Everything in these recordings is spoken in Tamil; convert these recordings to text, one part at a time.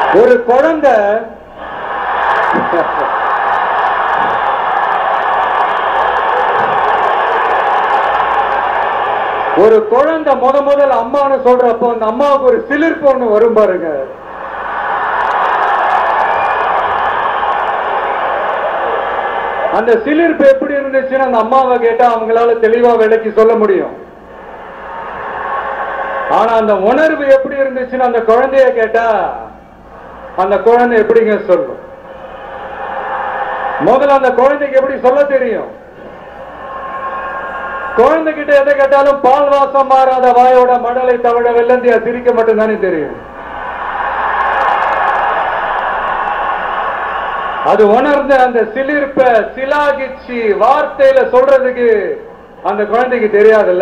ஒரு குழந்தை ஒரு குழந்தை முத முதல் அம்மான்னு சொல்றப்போ அந்த அம்மாவுக்கு ஒரு சிலிர்ப்பு ஒண்ணு வரும் பாருங்க அந்த சிலிர்ப்பு எப்படி இருந்துச்சுன்னு அந்த அம்மாவை கேட்டா அவங்களால தெளிவா விளக்கி சொல்ல முடியும் ஆனா அந்த உணர்வு எப்படி இருந்துச்சுன்னு அந்த குழந்தைய கேட்டா அந்த குழந்தை எப்படிங்க சொல்லும் முதல்ல அந்த குழந்தைக்கு எப்படி சொல்ல தெரியும் குழந்தைகிட்ட எதை கேட்டாலும் பால் வாசம் மாறாத வாயோட மடலை தவிர வெள்ளந்தியா சிரிக்க மட்டும்தானே தெரியும் அது உணர்ந்த அந்த சிலிர்ப்ப சிலாகிச்சு வார்த்தையில சொல்றதுக்கு அந்த குழந்தைக்கு தெரியாதுல்ல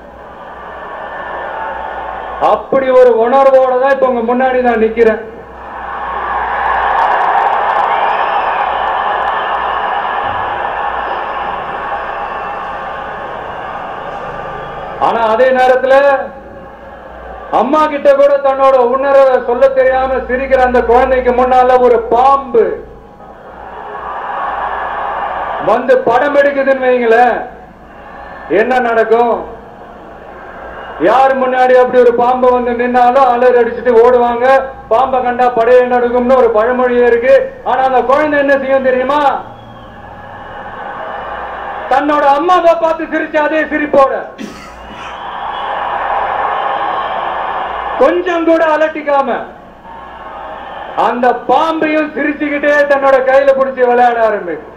அப்படி ஒரு உணர்வோட தான் இப்ப உங்க முன்னாடி நான் நிக்கிறேன் ஆனா அதே நேரத்துல அம்மா கிட்ட கூட தன்னோட உணர்வை சொல்ல தெரியாம சிரிக்கிற அந்த குழந்தைக்கு முன்னால ஒரு பாம்பு வந்து படம் எடுக்குதுன்னு வைங்களேன் என்ன நடக்கும் யார் முன்னாடி அப்படி ஒரு பாம்பு வந்து நின்னாலும் அலர் அடிச்சுட்டு ஓடுவாங்க பாம்பை கண்டா படைய நடுக்கும்னு ஒரு பழமொழியே இருக்கு ஆனா அந்த குழந்தை என்ன செய்யும் தெரியுமா தன்னோட அம்மாவை பார்த்து சிரிச்ச அதே சிரிப்போட கொஞ்சம் கூட அலட்டிக்காம அந்த பாம்பையும் சிரிச்சுக்கிட்டே தன்னோட கையில பிடிச்சி விளையாட ஆரம்பிக்கும்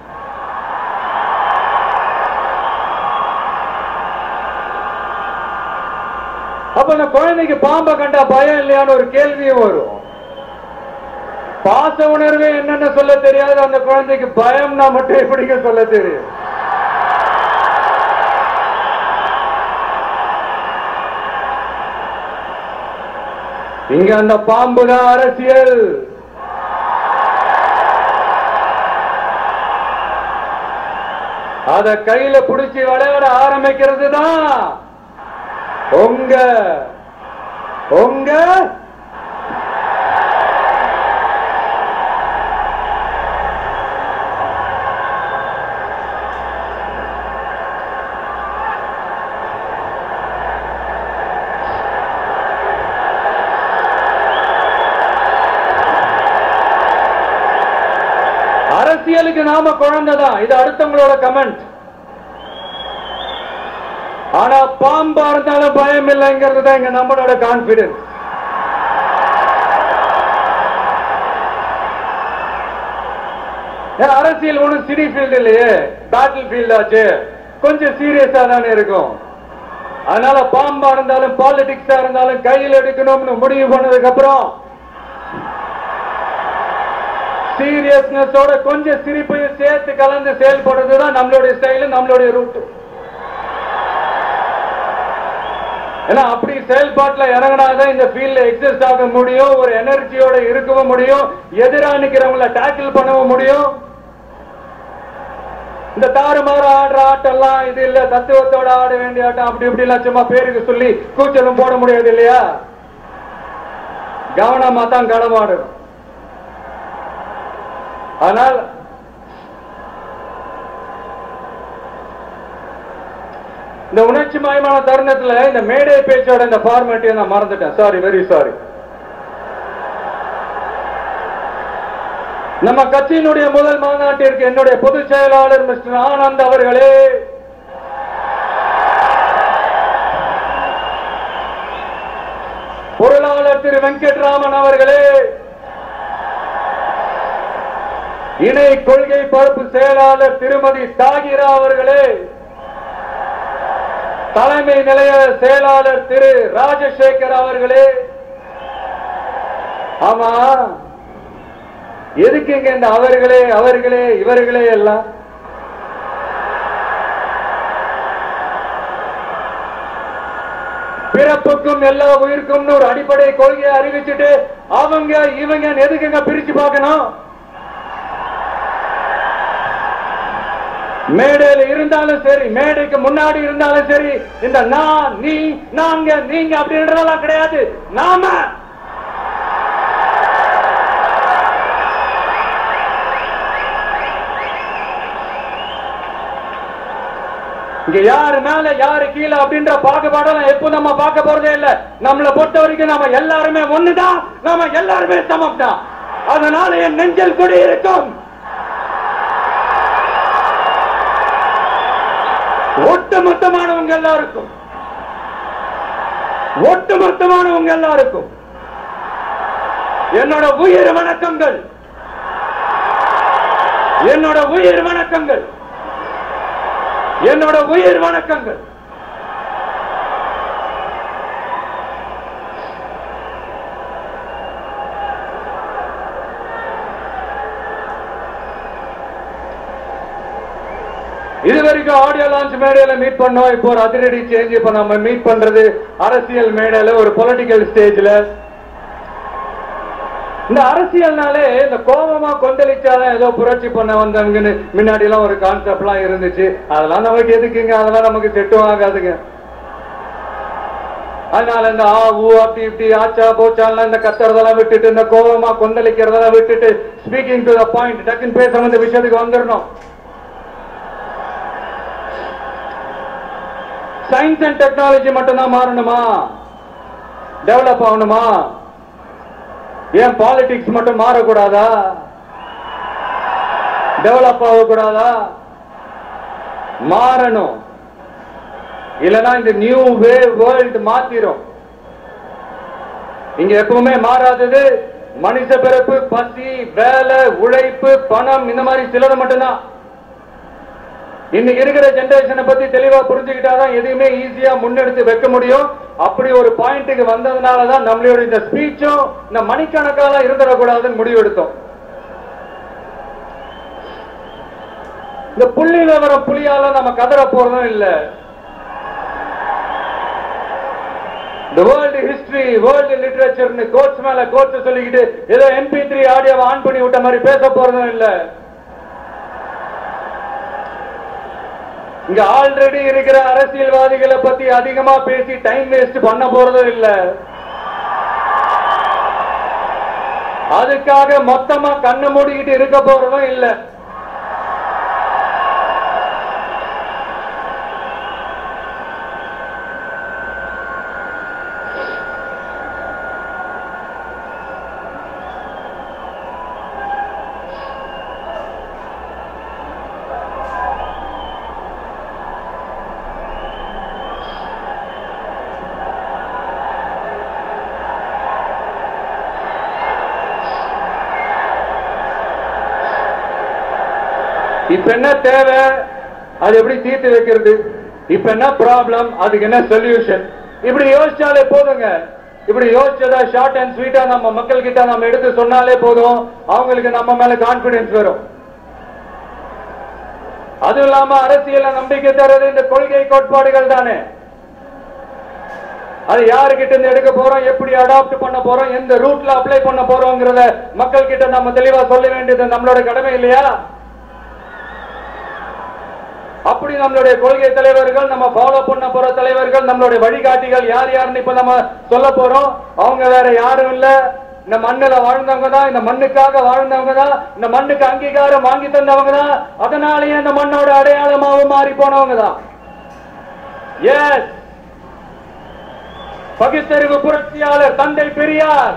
அப்ப அந்த குழந்தைக்கு பாம்பை கண்டா பயம் இல்லையான்னு ஒரு கேள்வியும் வரும் பாச உணர்வே என்னன்னு சொல்ல தெரியாது அந்த குழந்தைக்கு பயம்னா மட்டும் எப்படிங்க சொல்ல தெரியும் இங்க அந்த பாம்பு தான் அரசியல் அத கையில புடிச்சு விளையாட ஆரம்பிக்கிறது தான் உங்க உங்க அரசியலுக்கு நாம குழந்தைதான் இது அடுத்தவங்களோட கமெண்ட் ஆனா பாம்பா இருந்தாலும் பயம் இல்லைங்கிறது தான் இங்க நம்மளோட கான்பிடன்ஸ் அரசியல் ஒண்ணும் சிடி ஃபீல்டு இல்லையே பேட்டில் ஃபீல்ட் ஆச்சு கொஞ்சம் சீரியஸா தானே இருக்கும் அதனால பாம்பா இருந்தாலும் பாலிடிக்ஸா இருந்தாலும் கையில் எடுக்கணும்னு முடிவு பண்ணதுக்கு அப்புறம் சீரியஸ்னஸோட கொஞ்சம் சிரிப்பையும் சேர்த்து கலந்து செயல்படுறது தான் நம்மளுடைய ஸ்டைல் நம்மளுடைய ரூட் ஏன்னா அப்படி செயல்பாட்டுல இறங்கினாதான் இந்த ஃபீல்ட்ல எக்ஸிஸ்ட் ஆக முடியும் ஒரு எனர்ஜியோட இருக்கவும் முடியும் எதிரா நிக்கிறவங்கள டேக்கிள் பண்ணவும் முடியும் இந்த தாறுமாறு ஆடுற ஆட்டெல்லாம் இது இல்ல தத்துவத்தோட ஆட வேண்டிய ஆட்டம் அப்படி இப்படி எல்லாம் சும்மா பேருக்கு சொல்லி கூச்சலும் போட முடியாது இல்லையா கவனமா தான் களமாடணும் ஆனால் இந்த உணர்ச்சி மயமான தருணத்துல இந்த மேடை பேச்சோட இந்த ஃபார்மேட்டை நான் மறந்துட்டேன் சாரி வெரி சாரி நம்ம கட்சியினுடைய முதல் மாநாட்டிற்கு என்னுடைய பொதுச் செயலாளர் மிஸ்டர் ஆனந்த் அவர்களே பொருளாளர் திரு வெங்கட்ராமன் அவர்களே இணை கொள்கை பரப்பு செயலாளர் திருமதி தாகிரா அவர்களே தலைமை நிலைய செயலாளர் திரு ராஜசேகர் அவர்களே ஆமா எதுக்கு இங்க இந்த அவர்களே அவர்களே இவர்களே எல்லாம் பிறப்புக்கும் எல்லா உயிருக்கும் ஒரு அடிப்படை கொள்கையை அறிவிச்சுட்டு அவங்க இவங்க எதுக்குங்க பிரிச்சு பார்க்கணும் மேடையில இருந்தாலும் சரி மேடைக்கு முன்னாடி இருந்தாலும் சரி இந்த நான் நீ நாங்க நீங்க அப்படின்றதெல்லாம் கிடையாது நாம இங்க யாரு மேல யாரு கீழே அப்படின்ற பாகுபாடெல்லாம் எப்போ நம்ம பார்க்க போறதே இல்ல நம்மளை பொறுத்த வரைக்கும் நாம எல்லாருமே ஒண்ணுதான் நாம எல்லாருமே சமம் தான் அதனால என் நெஞ்சல் குடி இருக்கும் ஒட்டுமொத்தமானவங்க எல்லாருக்கும் ஒட்டுமொத்தமானவங்க எல்லாருக்கும் என்னோட உயிர் வணக்கங்கள் என்னோட உயிர் வணக்கங்கள் என்னோட உயிர் வணக்கங்கள் இது வரைக்கும் ஆடியோ லான்ச் மேடையில மீட் பண்ணோம் இப்போ ஒரு அதிரடி சேஞ்ச் இப்ப நம்ம மீட் பண்றது அரசியல் மேடையில ஒரு பொலிட்டிக்கல் ஸ்டேஜ்ல இந்த அரசியல்னாலே இந்த கோபமா கொந்தளிச்சாதான் ஏதோ புரட்சி பண்ண வந்தவங்கன்னு முன்னாடி எல்லாம் ஒரு கான்செப்ட் எல்லாம் இருந்துச்சு அதெல்லாம் நமக்கு எதுக்குங்க அதெல்லாம் நமக்கு செட்டும் ஆகாதுங்க அதனால இந்த ஆ ஊ அப்படி இப்படி ஆச்சா போச்சாலாம் இந்த கத்துறதெல்லாம் விட்டுட்டு இந்த கோபமா கொந்தளிக்கிறதெல்லாம் விட்டுட்டு ஸ்பீக்கிங் டு த பாயிண்ட் டக்குன்னு பேச இந்த விஷயத்துக்கு வந்துடணும் சயின்ஸ் அண்ட் டெக்னாலஜி மட்டும்தான் மாறணுமா டெவலப் ஆகணுமா ஏன் பாலிடிக்ஸ் மட்டும் மாறக்கூடாதா டெவலப் ஆகக்கூடாதா மாறணும் இல்லனா இந்த நியூ வே வேர்ல்ட் மாத்திரும் இங்க எப்பவுமே மாறாதது மனுஷ பிறப்பு பசி வேலை உழைப்பு பணம் இந்த மாதிரி சிலது மட்டும்தான் இன்னைக்கு இருக்கிற ஜெனரேஷனை பத்தி தெளிவா புரிஞ்சுக்கிட்டாதான் எதையுமே ஈஸியா முன்னெடுத்து வைக்க முடியும் அப்படி ஒரு பாயிண்ட்டுக்கு வந்ததுனாலதான் நம்மளோட இந்த ஸ்பீச்சும் இந்த மணிக்கணக்கால இருந்துடக்கூடாதுன்னு முடிவு எடுத்தோம் இந்த புள்ளி விவரம் புலியால நம்ம கதற போறதும் இல்ல இந்த வேர்ல்டு ஹிஸ்டரி வேர்ல்டு லிட்டரேச்சர்னு கோட்ஸ் மேல கோட்ஸ் சொல்லிக்கிட்டு ஏதோ எம்பி த்ரீ ஆடியோவை ஆன் பண்ணி விட்ட மாதிரி பேச போறதும் இல்ல இங்க ஆல்ரெடி இருக்கிற அரசியல்வாதிகளை பத்தி அதிகமா பேசி டைம் வேஸ்ட் பண்ண போறதும் இல்ல அதுக்காக மொத்தமா கண்ணை மூடிக்கிட்டு இருக்க போறதும் இல்ல இப்ப என்ன தேவை அது எப்படி தீர்த்து வைக்கிறது இப்ப என்ன ப்ராப்ளம் அதுக்கு என்ன சொல்யூஷன் இப்படி யோசிச்சாலே போதுங்க இப்படி யோசிச்சதா ஷார்ட் அண்ட் ஸ்வீட்டா நம்ம மக்கள் கிட்ட நம்ம எடுத்து சொன்னாலே போதும் அவங்களுக்கு நம்ம மேல கான்பிடன்ஸ் வரும் அதுவும் இல்லாம அரசியல நம்பிக்கை தர்றது இந்த கொள்கை கோட்பாடுகள் தானே அது யாருக்கிட்ட இருந்து எடுக்க போறோம் எப்படி அடாப்ட் பண்ண போறோம் எந்த ரூட்ல அப்ளை பண்ண போறோங்கிறத மக்கள் கிட்ட நம்ம தெளிவா சொல்ல வேண்டியது நம்மளோட கடமை இல்லையா அப்படி நம்மளுடைய கொள்கை தலைவர்கள் நம்ம ஃபாலோ பண்ண போற தலைவர்கள் நம்மளுடைய வழிகாட்டிகள் யார் யாருன்னு இப்ப நம்ம சொல்ல போறோம் அவங்க வேற யாரும் இல்ல இந்த மண்ணுல வாழ்ந்தவங்க தான் இந்த மண்ணுக்காக வாழ்ந்தவங்க தான் இந்த மண்ணுக்கு அங்கீகாரம் வாங்கி தந்தவங்க தான் அதனாலேயே இந்த மண்ணோட அடையாளமாவும் மாறி போனவங்க தான் எஸ் பகுத்தறிவு புரட்சியாளர் தந்தை பெரியார்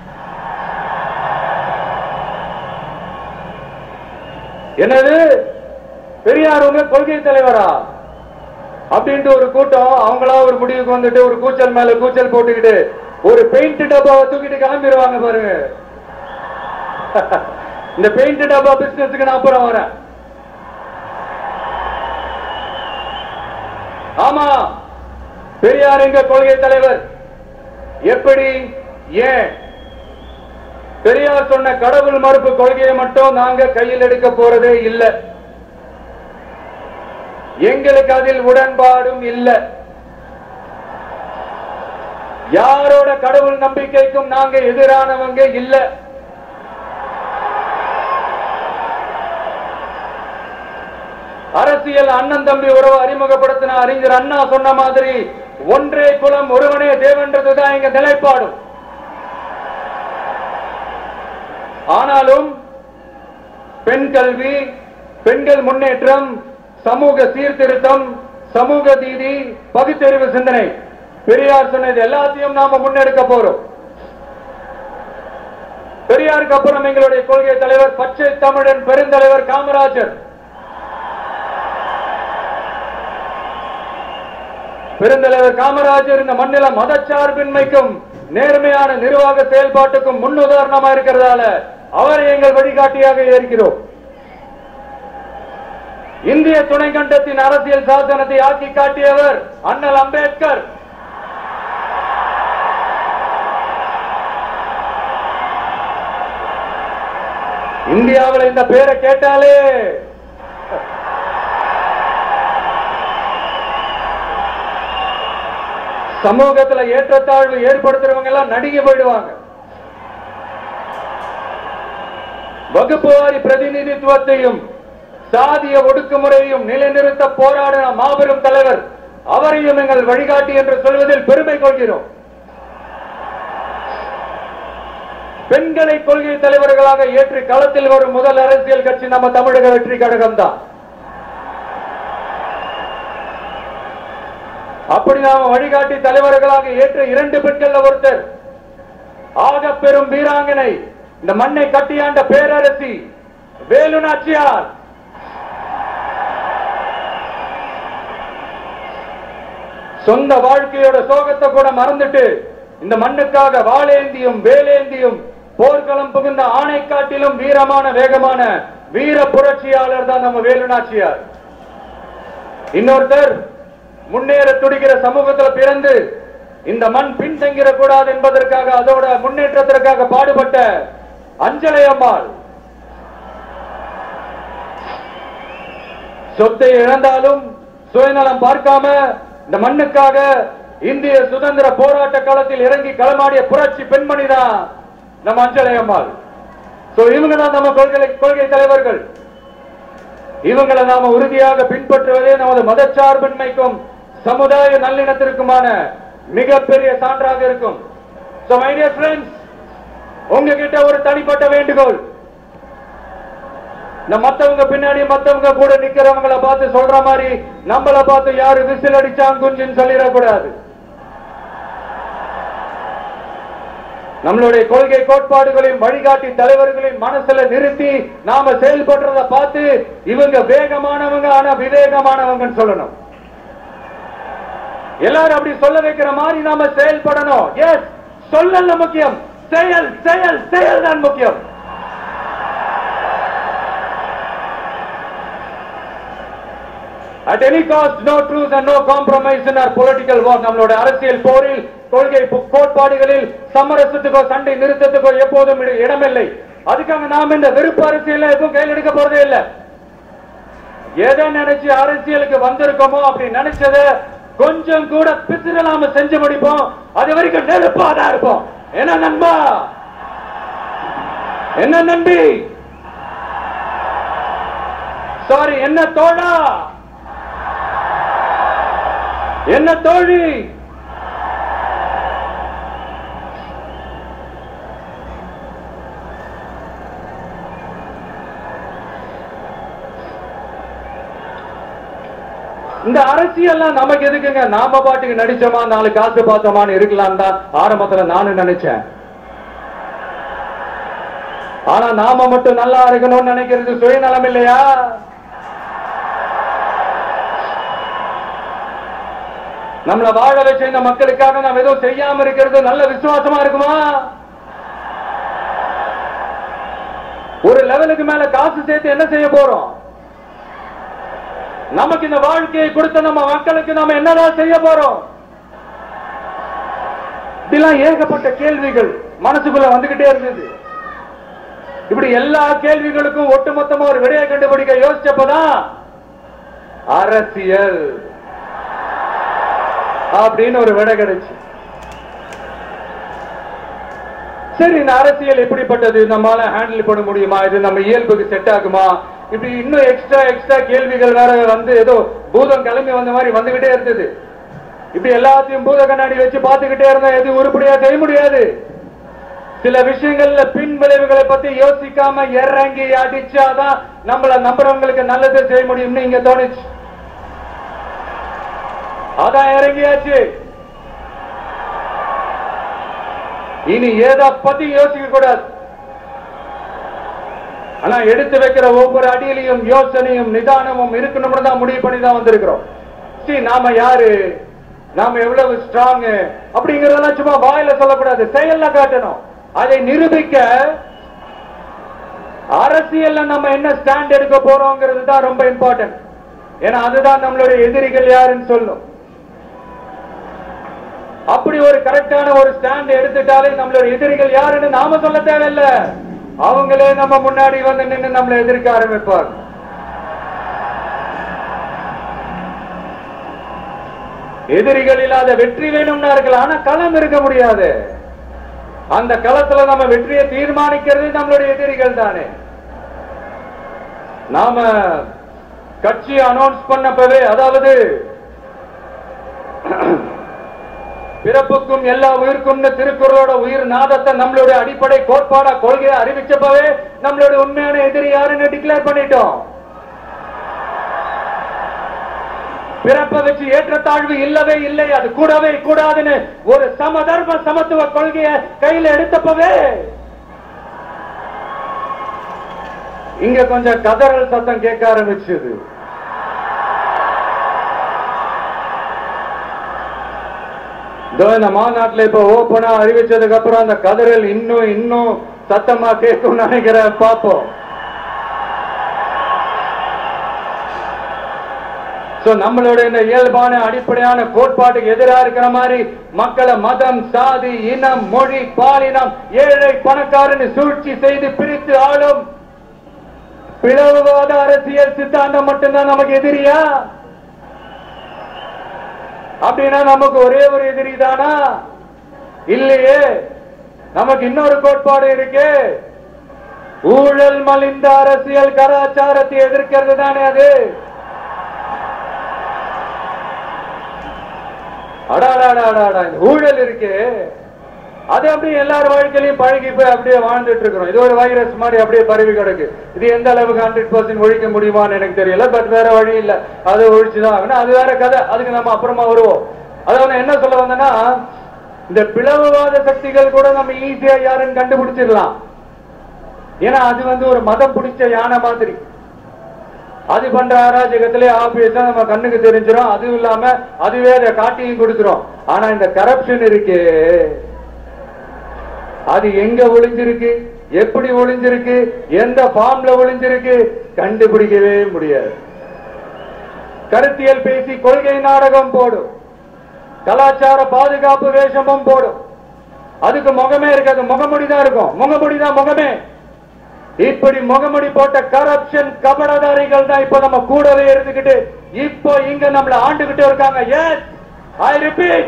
என்னது பெரியார் உங்க கொள்கை தலைவரா அப்படின்ட்டு ஒரு கூட்டம் அவங்களா ஒரு முடிவுக்கு வந்துட்டு ஒரு கூச்சல் மேல கூச்சல் போட்டுக்கிட்டு ஒரு பெயிண்ட் டப்பாவை தூக்கிட்டு கிளம்பிடுவாங்க பாருங்க இந்த பெயிண்ட் டப்பா பிசினஸ்க்கு நான் அப்புறம் வரேன் ஆமா பெரியார் எங்க கொள்கை தலைவர் எப்படி ஏன் பெரியார் சொன்ன கடவுள் மறுப்பு கொள்கையை மட்டும் நாங்க கையில் எடுக்க போறதே இல்லை எங்களுக்கு அதில் உடன்பாடும் இல்லை யாரோட கடவுள் நம்பிக்கைக்கும் நாங்க எதிரானவங்க இல்ல அரசியல் அண்ணன் தம்பி உறவு அறிமுகப்படுத்தின அறிஞர் அண்ணா சொன்ன மாதிரி ஒன்றே குலம் ஒருவனே தேவன்றதுதான் எங்க நிலைப்பாடும் ஆனாலும் பெண் கல்வி பெண்கள் முன்னேற்றம் சமூக சீர்திருத்தம் சமூக நீதி பகுத்தறிவு சிந்தனை பெரியார் சொன்னது எல்லாத்தையும் நாம முன்னெடுக்க போறோம் பெரியாருக்கு அப்புறம் எங்களுடைய கொள்கை தலைவர் பச்சை தமிழன் பெருந்தலைவர் காமராஜர் பெருந்தலைவர் காமராஜர் இந்த மண்ணில மதச்சார்பின்மைக்கும் நேர்மையான நிர்வாக செயல்பாட்டுக்கும் முன்னுதாரணமா இருக்கிறதால அவரை எங்கள் வழிகாட்டியாக ஏற்கிறோம் இந்திய துணைக்கண்டத்தின் அரசியல் சாசனத்தை ஆக்கி காட்டியவர் அண்ணல் அம்பேத்கர் இந்தியாவில் இந்த பேரை கேட்டாலே சமூகத்துல ஏற்றத்தாழ்வு ஏற்படுத்துறவங்க எல்லாம் நடுங்கி போயிடுவாங்க வகுப்பு வாரி பிரதிநிதித்துவத்தையும் சாதிய ஒடுக்குமுறையையும் நிலைநிறுத்த போராடின மாபெரும் தலைவர் அவரையும் எங்கள் வழிகாட்டி என்று சொல்வதில் பெருமை கொள்கிறோம் பெண்களை கொள்கை தலைவர்களாக ஏற்றி களத்தில் வரும் முதல் அரசியல் கட்சி நம்ம தமிழக வெற்றி கழகம் தான் அப்படி நாம வழிகாட்டி தலைவர்களாக ஏற்ற இரண்டு பெண்கள் ஒருத்தர் ஆக பெரும் வீராங்கனை இந்த மண்ணை கட்டியாண்ட பேரரசி வேலு நாச்சியார் சொந்த வாழ்க்கையோட சோகத்தை கூட மறந்துட்டு இந்த மண்ணுக்காக வாளேந்தியும் வேலேந்தியும் போர்க்களம் புகுந்த ஆணை காட்டிலும் வீரமான வேகமான வீர புரட்சியாளர் தான் நம்ம வேலு நாச்சியார் இன்னொருத்தர் முன்னேற துடிக்கிற சமூகத்துல பிறந்து இந்த மண் பின்தங்கிட கூடாது என்பதற்காக அதோட முன்னேற்றத்திற்காக பாடுபட்ட அஞ்சலை அம்மாள் சொத்தை இழந்தாலும் சுயநலம் பார்க்காம இந்த மண்ணுக்காக இந்திய சுதந்திர போராட்ட காலத்தில் இறங்கி களமாடிய புரட்சி பெண்மணி தான் நம்ம அஞ்சலை அம்மாள் சோ இவங்க தான் நம்ம கொள்கை கொள்கை தலைவர்கள் இவங்களை நாம உறுதியாக பின்பற்றுவதே நமது மதச்சார்பின்மைக்கும் சமுதாய நல்லிணத்திற்குமான மிகப்பெரிய சான்றாக இருக்கும் So, my dear friends, உங்ககிட்ட ஒரு தனிப்பட்ட வேண்டுகோள் இந்த மத்தவங்க பின்னாடி மத்தவங்க கூட நிக்கிறவங்கள பார்த்து சொல்ற மாதிரி நம்மள பார்த்து யாரு விசில் அடிச்சாங்க குஞ்சுன்னு சொல்லிடக்கூடாது நம்மளுடைய கொள்கை கோட்பாடுகளையும் வழிகாட்டி தலைவர்களின் மனசுல நிறுத்தி நாம செயல்படுறத பார்த்து இவங்க வேகமானவங்க ஆனா விவேகமானவங்கன்னு சொல்லணும் எல்லாரும் அப்படி சொல்ல வைக்கிற மாதிரி நாம செயல்படணும் எஸ் சொல்லல முக்கியம் செயல் செயல் செயல் தான் முக்கியம் At any cost, no truth and no compromise in our political war. நம்மளோட அரசியல் போரில் கொள்கை பு- கோட்பாடுகளில் சமரசத்துக்கோ சண்டை நிறுத்தத்துக்கோ எப்போதும் இட- இடமில்லை அதுக்காக நாம் இந்த விருப்ப அரசியல எதுவும் கையில் எடுக்க போறதே இல்ல எதை நினைச்சு அரசியலுக்கு வந்திருக்கோமோ அப்படி நினைச்சத கொஞ்சம் கூட பிசிறலாம செஞ்சு முடிப்போம் அது வரைக்கும் நெருப்பா தான் இருப்போம் என்ன நண்பா என்ன நம்பி சாரி என்ன தோழா என்ன தோழி இந்த அரசியல்லாம் நமக்கு எதுக்குங்க நாம பாட்டுக்கு நடிச்சோமா நாலு காசு பார்த்தோமான்னு இருக்கலாம் தான் ஆரம்பத்துல நானும் நினைச்சேன் ஆனா நாம மட்டும் நல்லா இருக்கணும்னு நினைக்கிறது சுயநலம் இல்லையா நம்மள வாழ வச்ச இந்த மக்களுக்காக நாம் எதுவும் செய்யாம இருக்கிறது நல்ல விசுவாசமா இருக்குமா ஒரு லெவலுக்கு மேல காசு சேர்த்து என்ன செய்ய போறோம் நமக்கு இந்த வாழ்க்கையை கொடுத்த நம்ம மக்களுக்கு நாம என்னதான் செய்ய போறோம் இப்படிலாம் ஏகப்பட்ட கேள்விகள் மனசுக்குள்ள வந்துகிட்டே இருந்தது இப்படி எல்லா கேள்விகளுக்கும் ஒட்டுமொத்தமா ஒரு விடையை கண்டுபிடிக்க யோசிச்சப்பதான் அரசியல் அப்படின்னு ஒரு விடை கிடைச்சு சரி இந்த அரசியல் எப்படிப்பட்டது நம்மால ஹேண்டில் பண்ண முடியுமா இது நம்ம இயல்புக்கு செட் ஆகுமா இப்படி இன்னும் எக்ஸ்ட்ரா எக்ஸ்ட்ரா கேள்விகள் வேற வந்து ஏதோ பூதம் கிளம்பி வந்த மாதிரி வந்துகிட்டே இருந்தது இப்படி எல்லாத்தையும் பூத கண்ணாடி வச்சு பார்த்துக்கிட்டே இருந்தா எது உருப்படியா செய்ய முடியாது சில விஷயங்கள்ல பின் விளைவுகளை பத்தி யோசிக்காம இறங்கி அடிச்சாதான் நம்மள நம்புறவங்களுக்கு நல்லது செய்ய முடியும்னு இங்க தோணுச்சு அதான் இறங்கியாச்சு இனி ஏத பத்தி யோசிக்க கூடாது ஆனா எடுத்து வைக்கிற ஒவ்வொரு அடியிலையும் யோசனையும் நிதானமும் இருக்கணும்னு தான் முடிவு பண்ணி தான் வந்திருக்கிறோம் சரி நாம யாரு நாம எவ்வளவு ஸ்ட்ராங் அப்படிங்கறதெல்லாம் சும்மா வாயில சொல்லக்கூடாது செயல்ல காட்டணும் அதை நிரூபிக்க அரசியல்ல நம்ம என்ன ஸ்டாண்ட் எடுக்க போறோங்கிறது தான் ரொம்ப இம்பார்ட்டன்ட் ஏன்னா அதுதான் நம்மளுடைய எதிரிகள் யாருன்னு சொல்லும் அப்படி ஒரு கரெக்டான ஒரு ஸ்டாண்ட் எடுத்துட்டாலே நம்மளோட எதிரிகள் யாருன்னு நாம சொல்ல தேவையில்ல அவங்களே நம்ம முன்னாடி வந்து நின்று நம்மளை எதிர்க்க ஆரம்பிப்பார் எதிரிகள் இல்லாத வெற்றி வேணும்னா இருக்கலாம் ஆனா களம் இருக்க முடியாது அந்த களத்துல நம்ம வெற்றியை தீர்மானிக்கிறது நம்மளுடைய எதிரிகள் தானே நாம கட்சி அனௌன்ஸ் பண்ணப்பவே அதாவது பிறப்புக்கும் எல்லா உயிருக்கும் திருக்குறளோட உயிர் நாதத்தை நம்மளுடைய அடிப்படை கோட்பாடா கொள்கையை அறிவிச்சப்பவே நம்மளுடைய உண்மையான எதிரி யாருன்னு டிக்ளேர் பண்ணிட்டோம் பிறப்பை வச்சு ஏற்றத்தாழ்வு இல்லவே இல்லை அது கூடவே கூடாதுன்னு ஒரு சமதர்ம சமத்துவ கொள்கையை கையில எடுத்தப்பவே இங்க கொஞ்சம் கதறல் சத்தம் கேட்க ஆரம்பிச்சது இதோ இந்த மாநாட்டுல இப்ப ஓபனா அறிவிச்சதுக்கு அப்புறம் அந்த கதறல் இன்னும் இன்னும் சத்தமா கேட்கும் நினைக்கிறேன் பாப்போம் சோ நம்மளோட இந்த இயல்பான அடிப்படையான கோட்பாட்டுக்கு எதிரா இருக்கிற மாதிரி மக்களை மதம் சாதி இனம் மொழி பாலினம் ஏழை பணக்காரன்னு சூழ்ச்சி செய்து பிரித்து ஆளும் பிளவுவாத அரசியல் சித்தாந்தம் மட்டும்தான் நமக்கு எதிரியா அப்படின்னா நமக்கு ஒரே ஒரு எதிரி தானா இல்லையே நமக்கு இன்னொரு கோட்பாடு இருக்கு ஊழல் மலிந்த அரசியல் கலாச்சாரத்தை எதிர்க்கிறது தானே அது அடாடாடாடாடா இந்த ஊழல் இருக்கு அது அப்படியே எல்லார் வாழ்க்கையிலையும் பழகி போய் அப்படியே வாழ்ந்துட்டு இருக்கிறோம் இது ஒரு வைரஸ் மாதிரி அப்படியே பரவி கிடக்கு இது எந்த அளவுக்கு ஹண்ட்ரட் பர்சன்ட் ஒழிக்க முடியுமான்னு எனக்கு தெரியல பட் வேற வழி இல்ல அது ஒழிச்சுதான் ஆகணும் அது வேற கதை அதுக்கு நம்ம அப்புறமா வருவோம் அதாவது என்ன சொல்ல வந்தேன்னா இந்த பிளவுவாத சக்திகள் கூட நம்ம ஈஸியா யாருன்னு கண்டுபிடிச்சிடலாம் ஏன்னா அது வந்து ஒரு மதம் பிடிச்ச யானை மாதிரி அது பண்ற அராஜகத்திலே ஆபியஸா நம்ம கண்ணுக்கு தெரிஞ்சிடும் அதுவும் இல்லாம அதுவே அதை காட்டியும் கொடுக்கிறோம் ஆனா இந்த கரப்ஷன் இருக்கு அது எங்க ஒளிஞ்சிருக்கு எப்படி ஒளிஞ்சிருக்கு எந்த ஃபார்ம்ல ஒளிஞ்சிருக்கு கண்டுபிடிக்கவே முடியாது கருத்தியல் பேசி கொள்கை நாடகம் போடும் கலாச்சார பாதுகாப்பு வேஷமும் போடும் அதுக்கு முகமே இருக்காது முகமுடி தான் இருக்கும் முகமுடி தான் முகமே இப்படி முகமுடி போட்ட கரப்ஷன் கபடதாரிகள் தான் இப்ப நம்ம கூடவே இருந்துகிட்டு இப்போ இங்க நம்மள ஆண்டுகிட்டு இருக்காங்க எஸ் ஐ ரிப்பீட்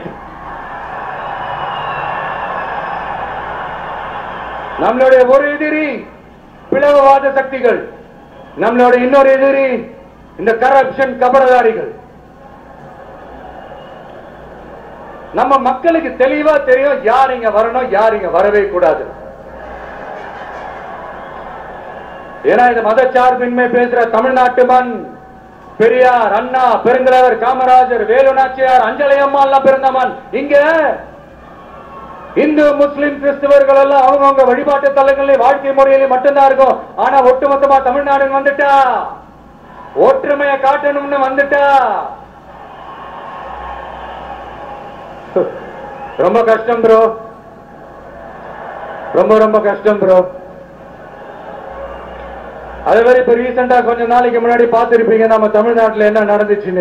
நம்மளுடைய ஒரு எதிரி பிளவுவாத சக்திகள் நம்மளுடைய இன்னொரு எதிரி இந்த கரப்ஷன் கபடதாரிகள் நம்ம மக்களுக்கு தெளிவா தெரியும் யார் இங்க வரணும் யார் இங்க வரவே கூடாது ஏன்னா இந்த மதச்சார்பின்மை பேசுற தமிழ்நாட்டு மண் பெரியார் அண்ணா பெருந்தலைவர் காமராஜர் வேலு நாச்சியார் அஞ்சலி அம்மா எல்லாம் பிறந்த மண் இங்க இந்து முஸ்லிம் கிறிஸ்தவர்கள் எல்லாம் அவங்கவங்க வழிபாட்டு தலங்களில் வாழ்க்கை முறையில மட்டும்தான் இருக்கும் ஆனா ஒட்டுமொத்தமா தமிழ்நாடு வந்துட்டா ஒற்றுமையை காட்டணும்னு வந்துட்டா ரொம்ப கஷ்டம் ப்ரோ ரொம்ப ரொம்ப கஷ்டம் ப்ரோ அதே மாதிரி இப்ப ரீசெண்டா கொஞ்ச நாளைக்கு முன்னாடி பார்த்திருப்பீங்க நம்ம தமிழ்நாட்டுல என்ன நடந்துச்சுன்னு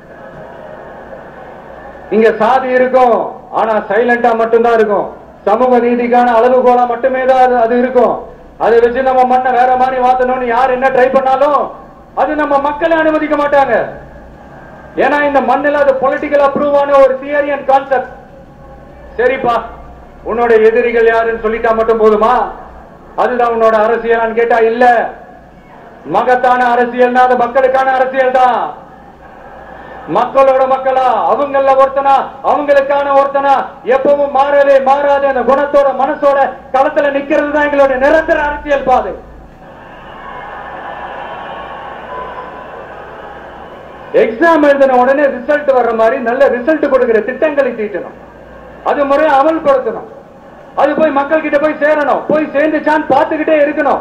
இங்க சாதி இருக்கும் ஆனா சைலண்டா மட்டும்தான் இருக்கும் சமூக நீதிக்கான அளவுகோலா மட்டுமே தான் அது- அது இருக்கும் அதை வச்சு நம்ம மண்ணை வேற மாதிரி மாத்தணும்னு யார் என்ன ட்ரை பண்ணாலும் அது நம்ம மக்களை அனுமதிக்க மாட்டாங்க ஏன்னா இந்த மண்ணில் அது பொலிட்டிக்கல் அப்ரூவான ஒரு தியரி அண்ட் கான்செப்ட் சரிப்பா உன்னோட எதிரிகள் யாருன்னு சொல்லிட்டா மட்டும் போதுமா அதுதான் உன்னோட அரசியலான்னு கேட்டா இல்ல மகத்தான அரசியல்னா அது மக்களுக்கான அரசியல் தான் மக்களோட மக்களா அவங்கள ஒருத்தனா அவங்களுக்கான ஒருத்தனா எப்பவும் மாறவே மாறாத அந்த குணத்தோட மனசோட களத்துல நிக்கிறது தான் எங்களுடைய நிரந்தர அரசியல் பாதை எக்ஸாம் எழுதின உடனே ரிசல்ட் வர்ற மாதிரி நல்ல ரிசல்ட் கொடுக்கிற திட்டங்களை தீட்டணும் அது முறையை அமல்படுத்தணும் அது போய் மக்கள் கிட்ட போய் சேரணும் போய் சேர்ந்துச்சான்னு பார்த்துக்கிட்டே இருக்கணும்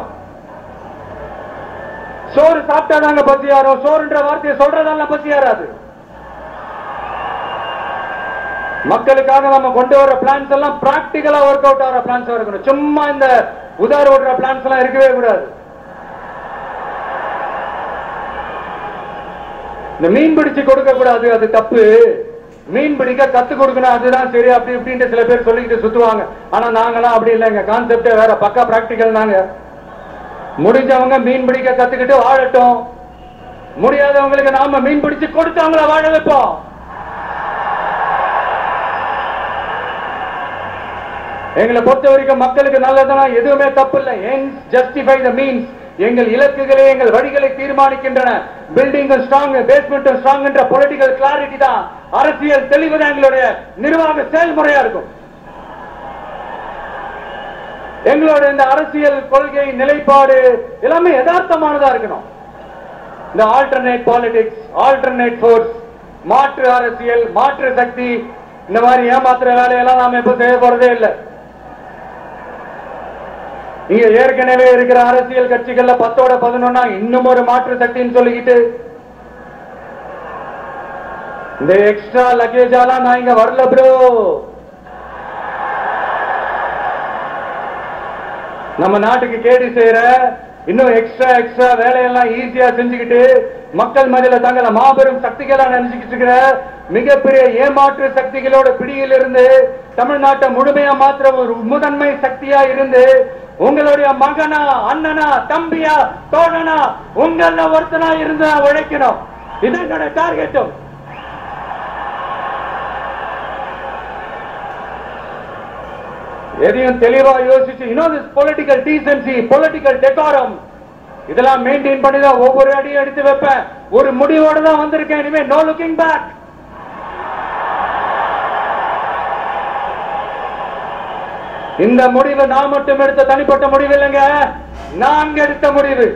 சோறு சாப்பிட்டாதாங்க பசி யாரும் சோறுன்ற வார்த்தையை சொல்றதெல்லாம் பசி யாராது மக்களுக்காக நம்ம கொண்டு வர பிளான்ஸ் எல்லாம் பிராக்டிகலா ஒர்க் அவுட் ஆகிற பிளான்ஸ் இருக்கணும் சும்மா இந்த உதார ஓடுற பிளான்ஸ் எல்லாம் இருக்கவே கூடாது இந்த மீன் பிடிச்சு கொடுக்க கூடாது அது தப்பு மீன் பிடிக்க கத்து கொடுக்கணும் அதுதான் சரி அப்படி இப்படின்ட்டு சில பேர் சொல்லிக்கிட்டு சுத்துவாங்க ஆனா நாங்களாம் அப்படி இல்லைங்க கான்செப்டே வேற பக்கா பிராக்டிக்கல் தாங்க முடிஞ்சவங்க மீன் பிடிக்க கத்துக்கிட்டு வாழட்டும் முடியாதவங்களுக்கு நாம மீன் பிடிச்சு கொடுத்து அவங்கள வாழ வைப்போம் எங்களை பொறுத்த வரைக்கும் மக்களுக்கு நல்லதுனா எதுவுமே தப்பு இல்லை ஜஸ்டிஃபை த மீன்ஸ் எங்கள் இலக்குகளே எங்கள் வழிகளை தீர்மானிக்கின்றன பில்டிங் ஸ்ட்ராங் பேஸ்மெண்ட் ஸ்ட்ராங் என்ற பொலிட்டிக்கல் கிளாரிட்டி தான் அரசியல் தெளிவு தான் எங்களுடைய நிர்வாக செயல்முறையா இருக்கும் எங்களோட இந்த அரசியல் கொள்கை நிலைப்பாடு எல்லாமே யதார்த்தமானதா இருக்கணும் இந்த ஆல்டர்னேட் பாலிடிக்ஸ் ஆல்டர்னேட் ஃபோர்ஸ் மாற்று அரசியல் மாற்று சக்தி இந்த மாதிரி ஏமாத்துற வேலையெல்லாம் நாம எப்ப செய்ய போறதே இல்லை இங்க ஏற்கனவே இருக்கிற அரசியல் கட்சிகள்ல பத்தோட பதினொன்னா இன்னும் ஒரு மாற்று சக்தின்னு சொல்லிக்கிட்டு இந்த எக்ஸ்ட்ரா லக்கேஜாலாம் நான் இங்க வரல ப்ரோ நம்ம நாட்டுக்கு கேடி செய்யற இன்னும் எக்ஸ்ட்ரா எக்ஸ்ட்ரா வேலையெல்லாம் ஈஸியா செஞ்சுக்கிட்டு மக்கள் மத்தியில தங்களை மாபெரும் சக்திகளா நினைச்சுக்கிட்டு இருக்கிற மிகப்பெரிய ஏமாற்று சக்திகளோட பிடியில் இருந்து தமிழ்நாட்டை முழுமையா மாத்திர ஒரு முதன்மை சக்தியா இருந்து உங்களுடைய மகனா அண்ணனா தம்பியா தோழனா உங்கள ஒருத்தனா இருந்து நான் உழைக்கணும் இது என்னோட டார்கெட்டும் எதையும் தெளிவா யோசிச்சு இன்னும் பொலிட்டிக்கல் டீசன்சி பொலிட்டிக்கல் டெக்காரம் இதெல்லாம் மெயின்டைன் பண்ணி தான் ஒவ்வொரு அடியும் எடுத்து வைப்பேன் ஒரு முடிவோட தான் வந்திருக்கேன் இனிமே நோ லுக்கிங் பேக் இந்த முடிவு நான் மட்டும் எடுத்த தனிப்பட்ட முடிவு இல்லைங்க நான்கு எடுத்த முடிவு